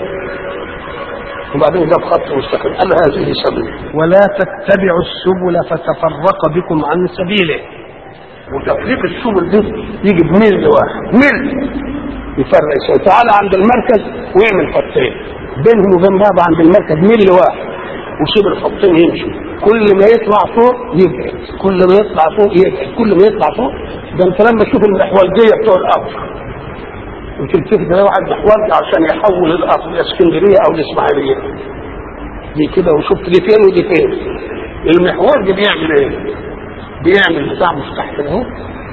وبعدين جاب خط مستقيم قال هذه سبيل ولا تتبعوا السبل فتفرق بكم عن سبيله وتفريق السبل دي يجي بميل واحد ميل يفرق شيء تعالى عند المركز ويعمل خطين بينهم وبين بعض عند المركز ميل واحد وسيب الخطين يمشوا كل ما يطلع فوق يبعد كل ما يطلع فوق يبعد كل ما يطلع فوق ده انت لما تشوف المحورجيه بتوع القطر وتلتفت ده واحد محورجي عشان يحول القطر لاسكندريه او الاسماعيليه دي كده وشفت دي فين ودي فين المحورجي بيعمل ايه؟ بيعمل بتاع مفتاح كده اهو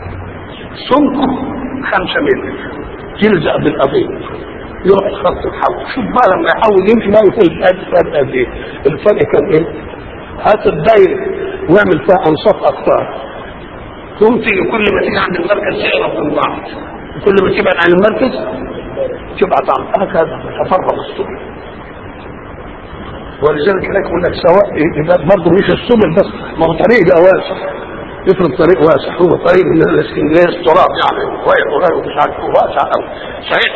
سمكه خمسة متر يلزق بالقضيب يروح خط الحول شوف بقى لما يحاول يمشي بقى يكون الفرق فرق قد ايه الفرق كان ايه هات الدايره واعمل فيها انصاف اقطار ثم تيجي كل ما تيجي عند المركز تقرب من بعض كل ما تبعد عن المركز تبعد عن هكذا تفرق السبل ولذلك هناك يقول لك سواء يبقى برضه مش السبل بس ما هو طريق ده واسع افرض طريق واسع هو طريق من الاسكندريه التراب يعني واقع وغيره مش عارف هو واسع قوي صحيح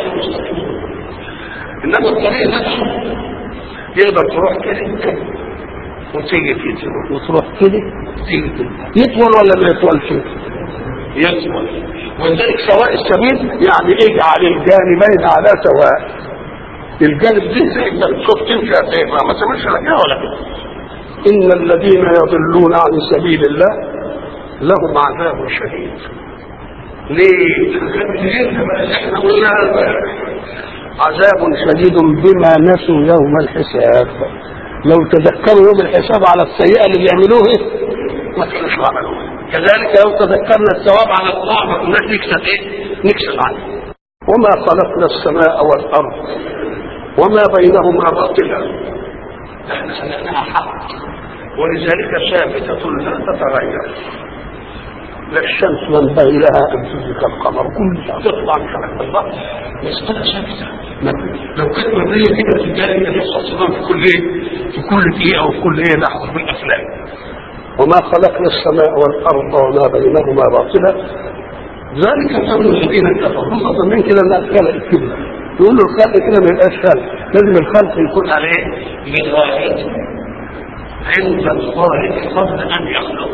انما الطريق نفسه يقدر تروح كده وتيجي كده وتروح كده تيجي كده يطول ولا ما يطولش؟ يطول ولذلك سواء السبيل يعني اجعل الجانبين على سواء الجانب دي زي ما تشوف تمشي هتبقى ما تعملش لا كده ولا كده ان الذين يضلون عن سبيل الله لهم عذاب شديد ليه؟ احنا قلنا عذاب شديد بما نسوا يوم الحساب لو تذكروا يوم الحساب على السيئه اللي بيعملوه إيه؟ ما كانوش عملوها كذلك لو تذكرنا الثواب على الطاعه ما كناش نكسب ايه؟ نكسب عنه وما خلقنا السماء والارض وما بينهما باطلا احنا خلقناها حق ولذلك ثابته لا تتغير لا الشمس ينبغي لها ان تدرك القمر كل شيء تطلع مش عارف الله مسألة ثابتة لو كانت مبنية كده في الجارية يحصل صدام في كل ايه؟ في كل دقيقة وفي كل ايه لحظة في الأفلام وما خلقنا السماء والارض وما بينهما باطلا ذلك قول الذين كفروا هم ظنين كده انها اتخلقت كده يقولوا الخلق كده ما يبقاش خلق لازم الخلق يكون على ايه؟ بداية عند الله قبل أن يخلق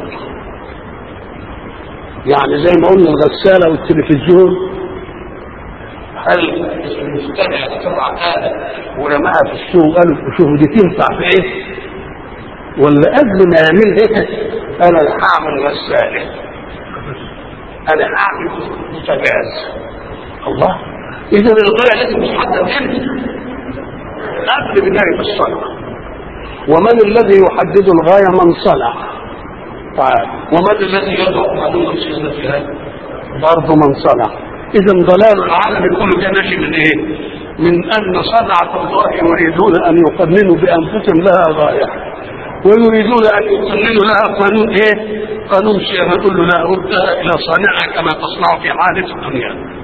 يعني زي ما قلنا الغسالة والتلفزيون هل المستمع اخترع آلة ورماها في السوق قالوا شوفوا دي تنفع في ايه؟ ولا قبل ما يعملها انا اللي هعمل غسالة انا هعمل بوتاجاز الله إذا الغاية لازم تحدد امتى قبل بداية الصنعة ومن الذي يحدد الغاية من صنع تعال ومن الذي يضع معلومة في في هذا؟ برضه من صنع اذا ضلال العالم كله ده ناشئ من ايه؟ من ان صنعة الله يريدون ان يقننوا بانفسهم لها غاية ويريدون ان يقننوا لها قانون ايه؟ قانون شيء نقول له لا ردها الى صانعها كما تصنع في عاده الدنيا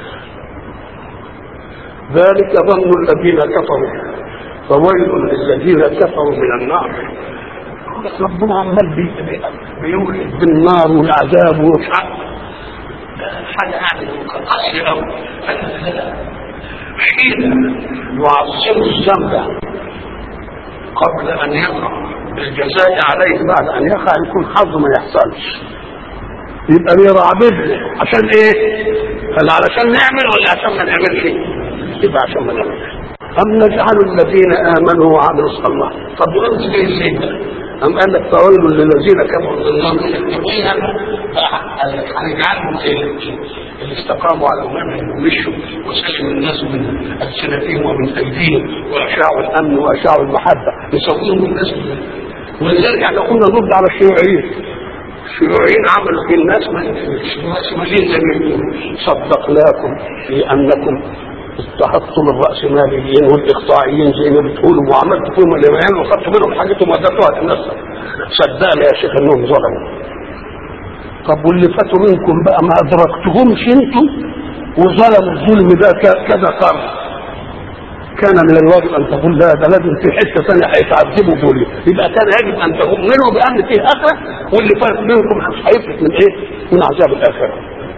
ذلك ظن الذين كفروا فويل للذين كفروا من النار ربنا عمال بي- بيولد بالنار والعذاب والحق حاجه يعني قاسيه قوي حين يعظم الذنب قبل ان يقع الجزاء عليه بعد ان يقع يكون حظه ما يحصلش يبقى بيرعبد عشان ايه؟ هل علشان نعمل ولا عشان ما نعملش؟ يبقى عشان ما نعملش أم نجعل الذين آمنوا وعملوا الصلاة طب وأنت جاي ازاي ده؟ أم قال لك فويل للذين كفروا بالنار هنجعلهم زي اللي استقاموا على أمامهم ومشوا وسلم الناس من ألسنتهم ومن أيديهم وأشاعوا الأمن وأشاعوا المحبة نسويهم الناس ولذلك احنا كنا نرد على الشيوعيين الشيوعيين عملوا في الناس مالين زي ما يقولوا صدقناكم في انكم اضطهدتم الراسماليين والاقطاعيين زي ما بتقولوا وعملتوا فيهم اللي ما يعملوا وخدتوا منهم حاجتهم وديتوها للناس صدقني يا شيخ انهم ظلموا طب واللي فاتوا منكم بقى ما ادركتهمش انتم وظلموا الظلم ده ك- كذا قرن كان من الواجب ان تقول لا ده لازم في حته ثانيه هيتعذبوا دول يبقى كان يجب ان تؤمنوا بان فيه اخره واللي فات منكم هيفلت من ايه؟ من عذاب الاخره.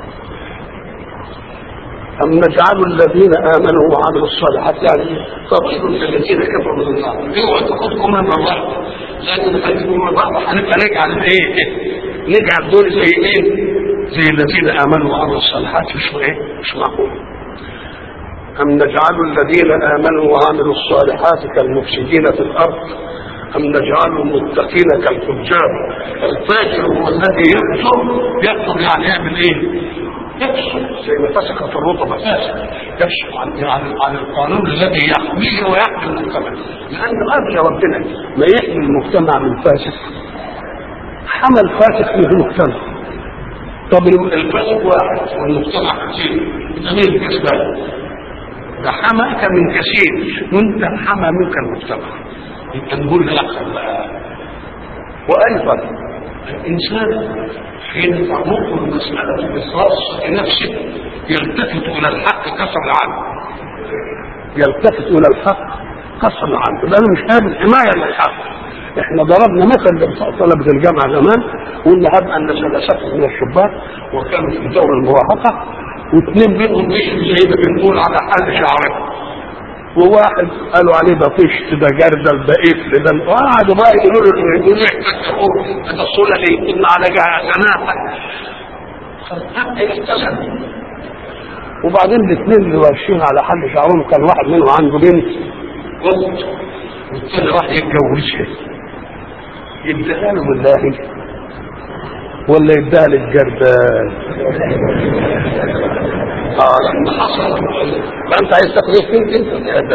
أم نجعل الذين آمنوا وعملوا الصالحات يعني فويل للذين كفروا من النار اوعوا تاخدكم من بعض لكن خليكم من بعض هنبقى نجعل ايه؟ نجعل دول زي ايه؟ زي الذين آمنوا وعملوا الصالحات مش ايه؟ مش معقول أم نجعل الذين آمنوا وعملوا الصالحات كالمفسدين في الأرض أم نجعل المتقين كالفجار الفاجر هو الذي يكفر يكفر يعني يعمل إيه؟ يكفر زي ما فسق في الرطبة فاسق يكشف عن عن عن القانون الذي يحميه ويحمي المجتمع لأن قبل ربنا ما يحمي المجتمع من فاسق حمى الفاسق في المجتمع طب الفاسق واحد والمجتمع كثير يبقى مين الكسبان؟ ده حماك من كثير وانت حمى منك المجتمع يبقى نقول لا وايضا الانسان حين تعمقه المساله بخاصه نفسه يلتفت الى الحق كسر عنه يلتفت الى الحق كسر عنه لانه مش قابل حمايه للحق احنا ضربنا مثل لطلبة الجامعة زمان وقلنا هب ان ثلاثة من الشباب وكانوا في دور المراهقة واثنين منهم مشوا زي ما بنقول على حل شعرهم وواحد قالوا عليه ده طشت ده جردل ده قفل ده وقعدوا بقى يقولوا له يقولوا له ده الصولة ليه ان على جناحك وبعدين الاثنين اللي ماشيين على حل شعرهم كان واحد منهم عنده بنت قط والثاني راح يتجوزها يديها له بالله ولا يديها للجردال اه لما حصل ما انت عايز تاخد فين انت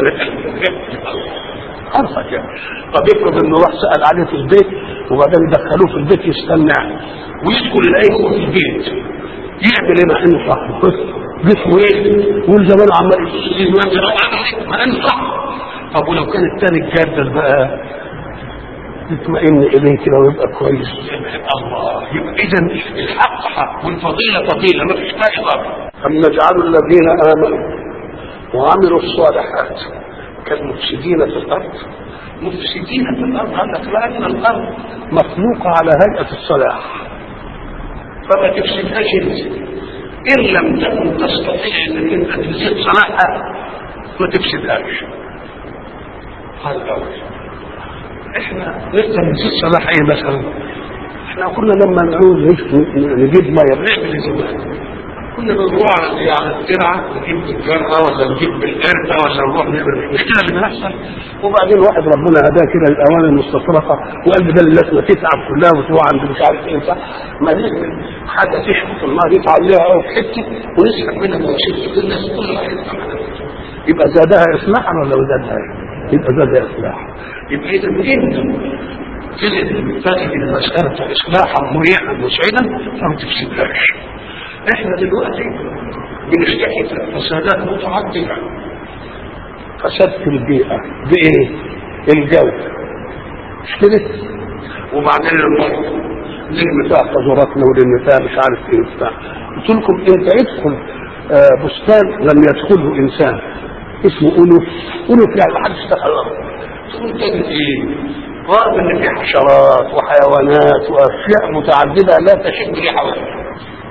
عارفك يعني طب افرض انه راح سال عليه في البيت وبعدين دخلوه في البيت يستنى ويدخل يلاقيه في البيت يعمل ايه مع انه صح جسمه ايه يقول زمان عمال ما انه صح طب ولو كان الثاني الجردل بقى يطمئن اليه كده ويبقى كويس الله يبقى اذا الحق حق والفضيله فضيله ما فيش حاجه غلط ام نجعل الذين امنوا وعملوا الصالحات كالمفسدين في الارض مفسدين في الارض قال لك لان الارض مخلوقه على هيئه الصلاح فما تفسدهاش انت ان لم تكن تستطيع انك انت تفسد صلاحها ما تفسدهاش هذا الاول احنا نقدر نزيد صلاح ايه مثلا احنا كنا لما نعوز نجيب ميه بنعمل زمان كنا بنروح على على الترعه نجيب بالجره ولا نجيب بالقرده ولا نروح نعمل المشكله اللي بنحصل وبعدين واحد ربنا هداه كده الاوان المستطرقه وقال بدل الناس ما تتعب كلها وتروح عند مش عارف ايه صح ما نعمل حاجه تشفط الماء يطلع عليها او في حته ونسحب منها مواسير الناس كلها يبقى زادها اصلاحا ولا ما زادهاش؟ يبقى زادها اصلاحا يبقى اذا انت تجد تجد المساله اصلاحا مريحا مسعدا فما تفسدهاش احنا دلوقتي بنشتكي فسادات متعدده فساد في البيئه بايه؟ الجو مش كده؟ وبعدين المرض نرمي فيها قذوراتنا ونرمي فيها مش عارف ايه وبتاع قلت لكم انت ادخل آه بستان لم يدخله انسان اسمه انف انف يعني ما حدش دخل تقول تجد ايه؟ رغم ان في حشرات وحيوانات واشياء متعدده لا تشد ريحه وحشه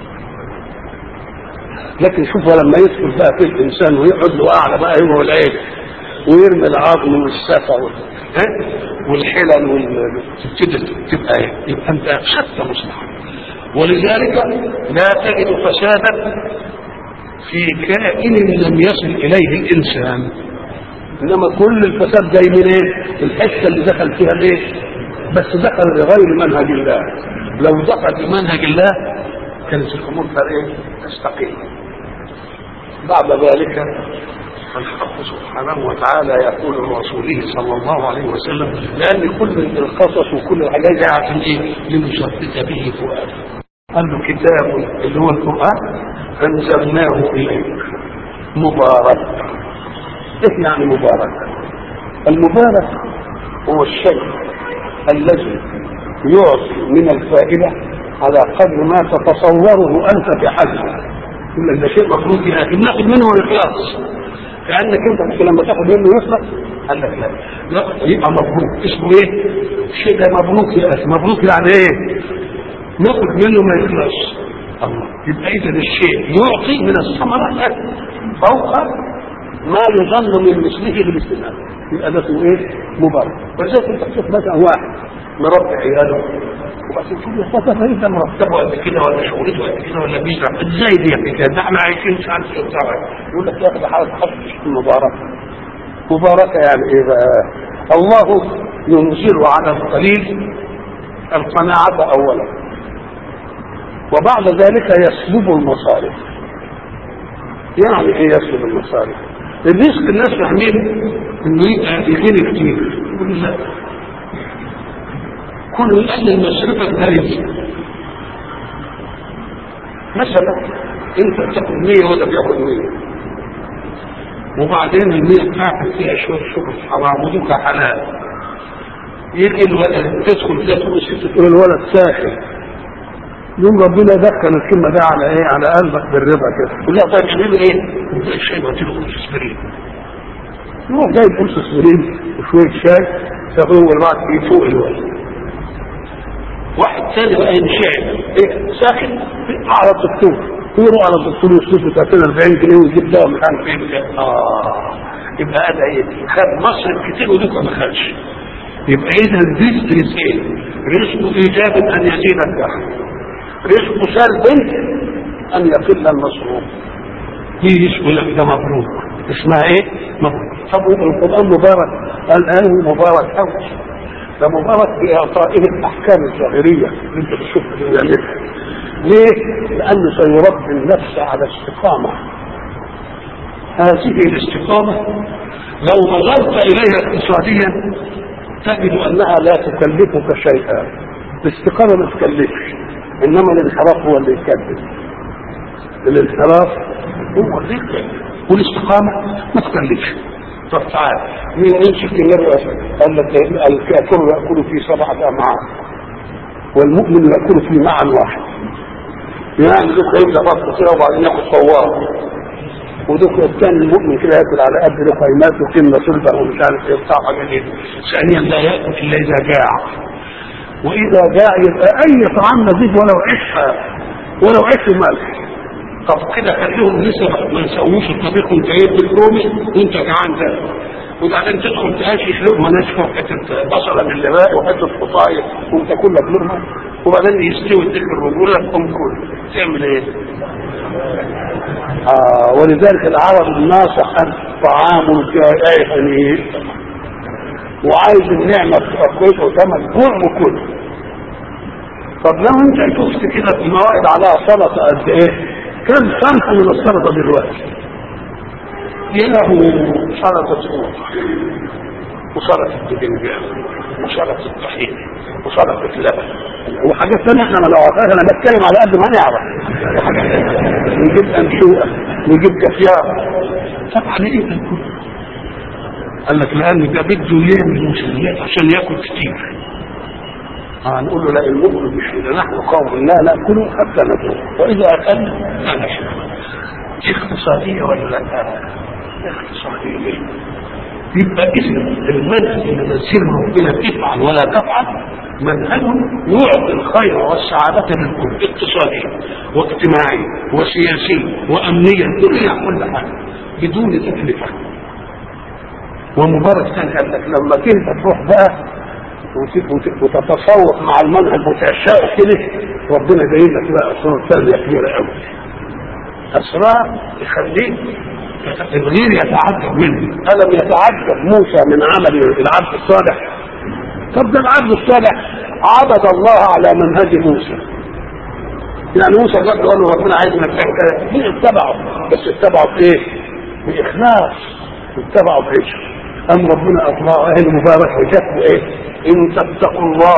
لكن شوف لما يدخل بقى في الانسان ويقعد له اعلى بقى هو العين ويرمي العظم والسفة وال- ها؟ والحلل وال- تبتدي تبقى ايه؟ يبقى انت شتى مصلحه ولذلك لا تجد فسادا في كائن لم يصل اليه الانسان انما كل الفساد جاي من ايه؟ الحته اللي دخل فيها الايه؟ بس دخل لغير منهج الله لو دخل بمنهج الله كانت الامور ايه؟ تستقيم بعد ذلك الحق سبحانه وتعالى يقول لرسوله صلى الله عليه وسلم لان كل القصص وكل الحاجات دي عشان ايه؟ لنثبت به فؤاده قال له كتاب اللي هو القران انزلناه اليك مبارك ايه يعني مبارك؟ المبارك هو الشيء الذي يعطي من الفائده على قدر ما تتصوره انت بحجمه يقول لك ده شيء مفروض يا اخي بناخد منه ويخلص كانك انت ممكن لما تاخد منه يخلص قال لك لا لا يبقى مبروك اسمه ايه؟ الشيء ده مبروك يا اخي مبروك يعني ايه؟ ناخد منه ما يخلص الله يبقى اذا الشيء يعطي من الثمرات فوق ما يظن من مثله بالاستثناء يبقى ده اسمه ايه؟ مبارك ولذلك انت تشوف مثلا واحد مربي عياله وبعدين تقول يا اخوات ده ده مرتبه قد كده ولا شغلته قد كده ولا بيزرع ازاي دي يا كده ده احنا عايشين مش عارف ايه بتاع يقول لك يا اخي ده حاجه تخصص مباركه مباركه يعني ايه بقى؟ الله ينزل على القليل القناعه اولا وبعد ذلك يسلب المصارف يعني ايه يسلب المصارف الرزق الناس فاهمين انه يبقى يغني كتير يقول لا كل يقلل مصرفك ده رزق مثلا انت بتاخد 100 وده بياخد 100 وبعدين ال 100 بتاعتك فيها شويه شغل حرام ودوك حلال يجي الولد تدخل كده تقول الست تقول الولد ساحر يوم ربنا دخل الكلمه ده على ايه على قلبك بالرضا كده تقول له طيب اعمل ايه؟ تقول الشاي ما تدخل في اسبرين يروح جايب قرص اسبرين وشويه شاي تاخده بعد يفوق الولد واحد ثاني بقى ينشعب ايه ساكن على الدكتور يروح على الدكتور يصرف له 30 40 جنيه ويجيب دواء مش عارف ايه اه يبقى هذا ايه خد مصرف كتير ودوك ما خدش يبقى اذا الرزق رزقين رزق ايجاب ان يزيد الدخل رزق سلب ان يقل المصروف دي يقول لك ده مبروك اسمها ايه؟ مبروك طب القران مبارك قال ايه مبارك قوي ده مبارك باعطائه الاحكام الظاهريه اللي انت بتشوفها في ذلك ليه؟ لانه سيربي النفس على استقامه هذه الاستقامه لو نظرت اليها اقتصاديا تجد انها لا تكلفك شيئا الاستقامه ما تكلفش انما الانحراف هو اللي يكلف الانحراف هو اللي يكلف والاستقامه ما تكلفش طب تعال مين يمسك النبي قال لك الكافر ياكل في سبعه امعاء والمؤمن ياكل في معا واحد يعني دوك يبدا بطه كده وبعدين ياخد صوار ودوك الثاني المؤمن كده ياكل على قد لقيمات وكلمه صلبه ومش عارف ايه بتاع حاجه كده ثانيا لا ياكل الا اذا جاع واذا جاع يبقى اي طعام نظيف ولو عيش ولو عيش ملح طب كده خليهم نسب ما نسووش الطبيخ وانت جايب بالرومي وانت جعان ده وبعدين تدخل تهشش لقمه ناشفه وحته بصله من اللباء وحته فطاير وانت كلك لقمه وبعدين يستوي الديك الرجوله تقوم كل تعمل ايه؟ آه ولذلك العرب الناصح طعام جائع هنيء وعايز النعمه تبقى كويسه وتمن كل وكل طب لو انت شفت كده في موائد عليها سلطه قد ايه؟ كم صنف من السلطه دلوقتي؟ له سلطه فول وسلطه البتنجان وسلطه الطحين وسلطه اللبن وحاجات ثانيه احنا ما نعرفهاش انا بتكلم على قد ما نعرف نجيب انشوءه نجيب كفيار طبعا ايه ده كله؟ قال لك لان ده بده يعمل مسليات عشان ياكل كتير آه نقول له لا المؤمن مش كده نحن قوم لا ناكل حتى نذوق واذا اكلنا لا نشرب دي اقتصاديه ولا لا؟ اقتصاديه ليه؟ يبقى اذا المنهج اللي نزله ربنا تفعل ولا تفعل منهج يعطي الخير والسعادة للكل اقتصاديا واجتماعيا وسياسيا وامنيا دنيا كل حاجة بدون تكلفة ومبارك كان قال لك لما كنت تروح بقى وت- وت- وتتسوق مع المنهج وتعشقه كده ربنا جاي لك بقى اسرار ثانيه كبيره قوي اسرار يخليك الغير يتعجب منه الم يتعجب موسى من عمل العبد الصالح طب ده العبد الصالح عبد الله على منهج موسى يعني موسى قال له ربنا عايز منك كذا مين اتبعه بس اتبعه بايه؟ باخلاص اتبعه بعشق ام ربنا اطلعه اهل مبارك وجاته ايه؟ ان تتقوا الله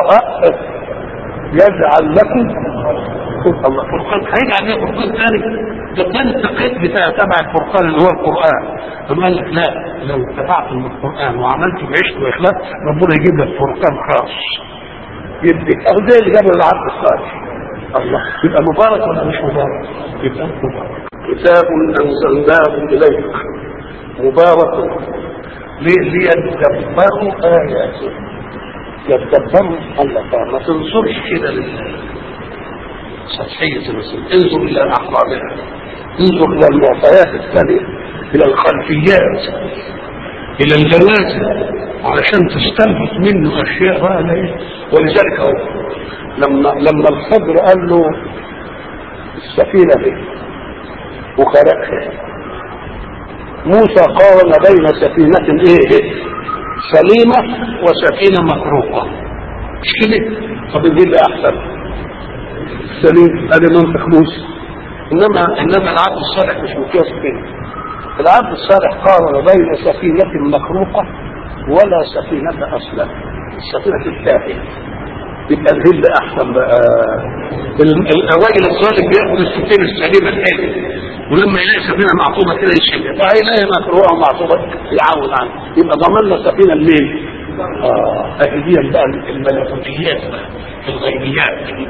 يجعل لكم الله فرقان هيجعل ايه فرقان ثاني ده كان التقيت بتاع تبع الفرقان اللي هو القران اما قال لك لا لو اتبعت القران وعملت بعشق واخلاص ربنا يجيب لك فرقان خاص يديك او زي اللي جابه العبد الصالح الله يبقى مبارك ولا مش مبارك؟ يبقى مبارك كتاب انزلناه اليك مبارك ليه ليتدبروا اياته يتدبروا الله ما تنظرش كده لله سطحية المسلم انظر إلى أحقابها انظر إلى المعطيات الثانية إلى الخلفيات إلى الجنازة علشان تستنبط منه أشياء بقى لا إيه؟ ولذلك هو لما لما الخضر قال له السفينة دي وخرقها موسى قارن بين سفينة إيه سليمة وسفينة مخروقة مش كده؟ طب دي اللي أحسن سليم ادي منطق موسى انما انما العبد الصالح مش مقياس كده العبد الصالح قارن بين سفينة مخروقة ولا سفينة أصلا السفينة التافهة يبقى الهل أحسن بقى ال- ال- الراجل الصالح بياخد السفينة السليمة الحلوة ولما يلاقي سفينة معطوبة كده يشيلها فهيلاقي مخروقة ومعطوبة يعود عنها يبقى ضمن سفينة الليل اه هي بقى الملكوتيات بقى الغيبيات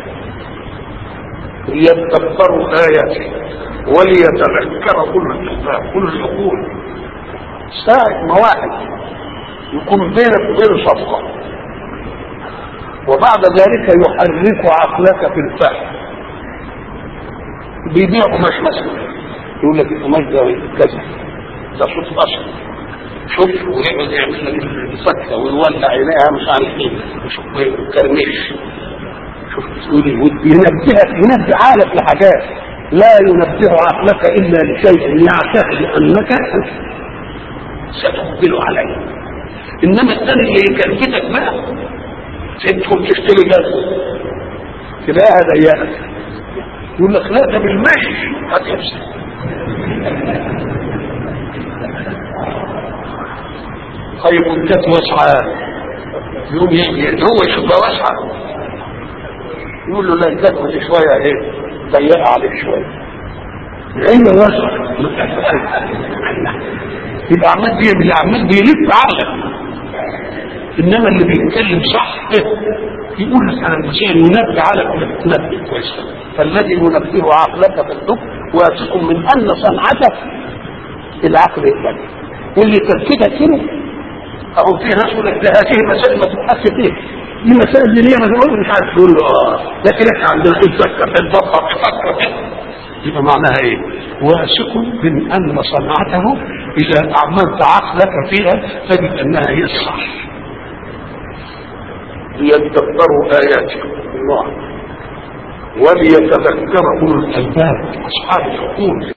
ليتدبروا آياته وليتذكر كل الأسباب كل العقول ساعة ما واحد يكون بينك وبينه صفقة وبعد ذلك يحرك عقلك في الفهم بيبيع قماش مثلا يقول لك القماش ده كذا ده صوت بصر شوف ويقعد يعمل لك الفتة ويولع عينيها مش عارف ايه وشوف ويكرمش شوف تقول ينبهك ينبه عقلك لحاجات لا ينبه عقلك الا لشيء يعتقد انك ستقبل عليه انما الثاني اللي يكلفتك بقى تدخل تشتري جزء تلاقيها ضيقه يقول لك لا ده بالمشي هتفسد طيب كانت واسعه يوم يجي هو يشوفها واسعه يقول له لا الكتف دي شويه ايه ضيقه عليك شويه العين واسع يبقى عمال بيعمل عمال بيلف عقلك انما اللي بيتكلم صح يقول لك على المسائل ينبه عقلك ولا بتنبه كويس فالذي ينبه عقلك في الدب واثق من ان صنعتك العقل يقبل واللي تفكيرك كده او في ناس يقول لك ده هذه مسائل ما تبحث فيها دي مسائل دينيه ما مش عارف تقول له اه لكن احنا عندنا تفكر تتدبر تفكر يبقى معناها ايه؟ واثق من ان صنعته اذا اعملت عقلك فيها تجد انها هي الصح. ليتدبروا اياته الله وليتذكر اولو الالباب اصحاب العقول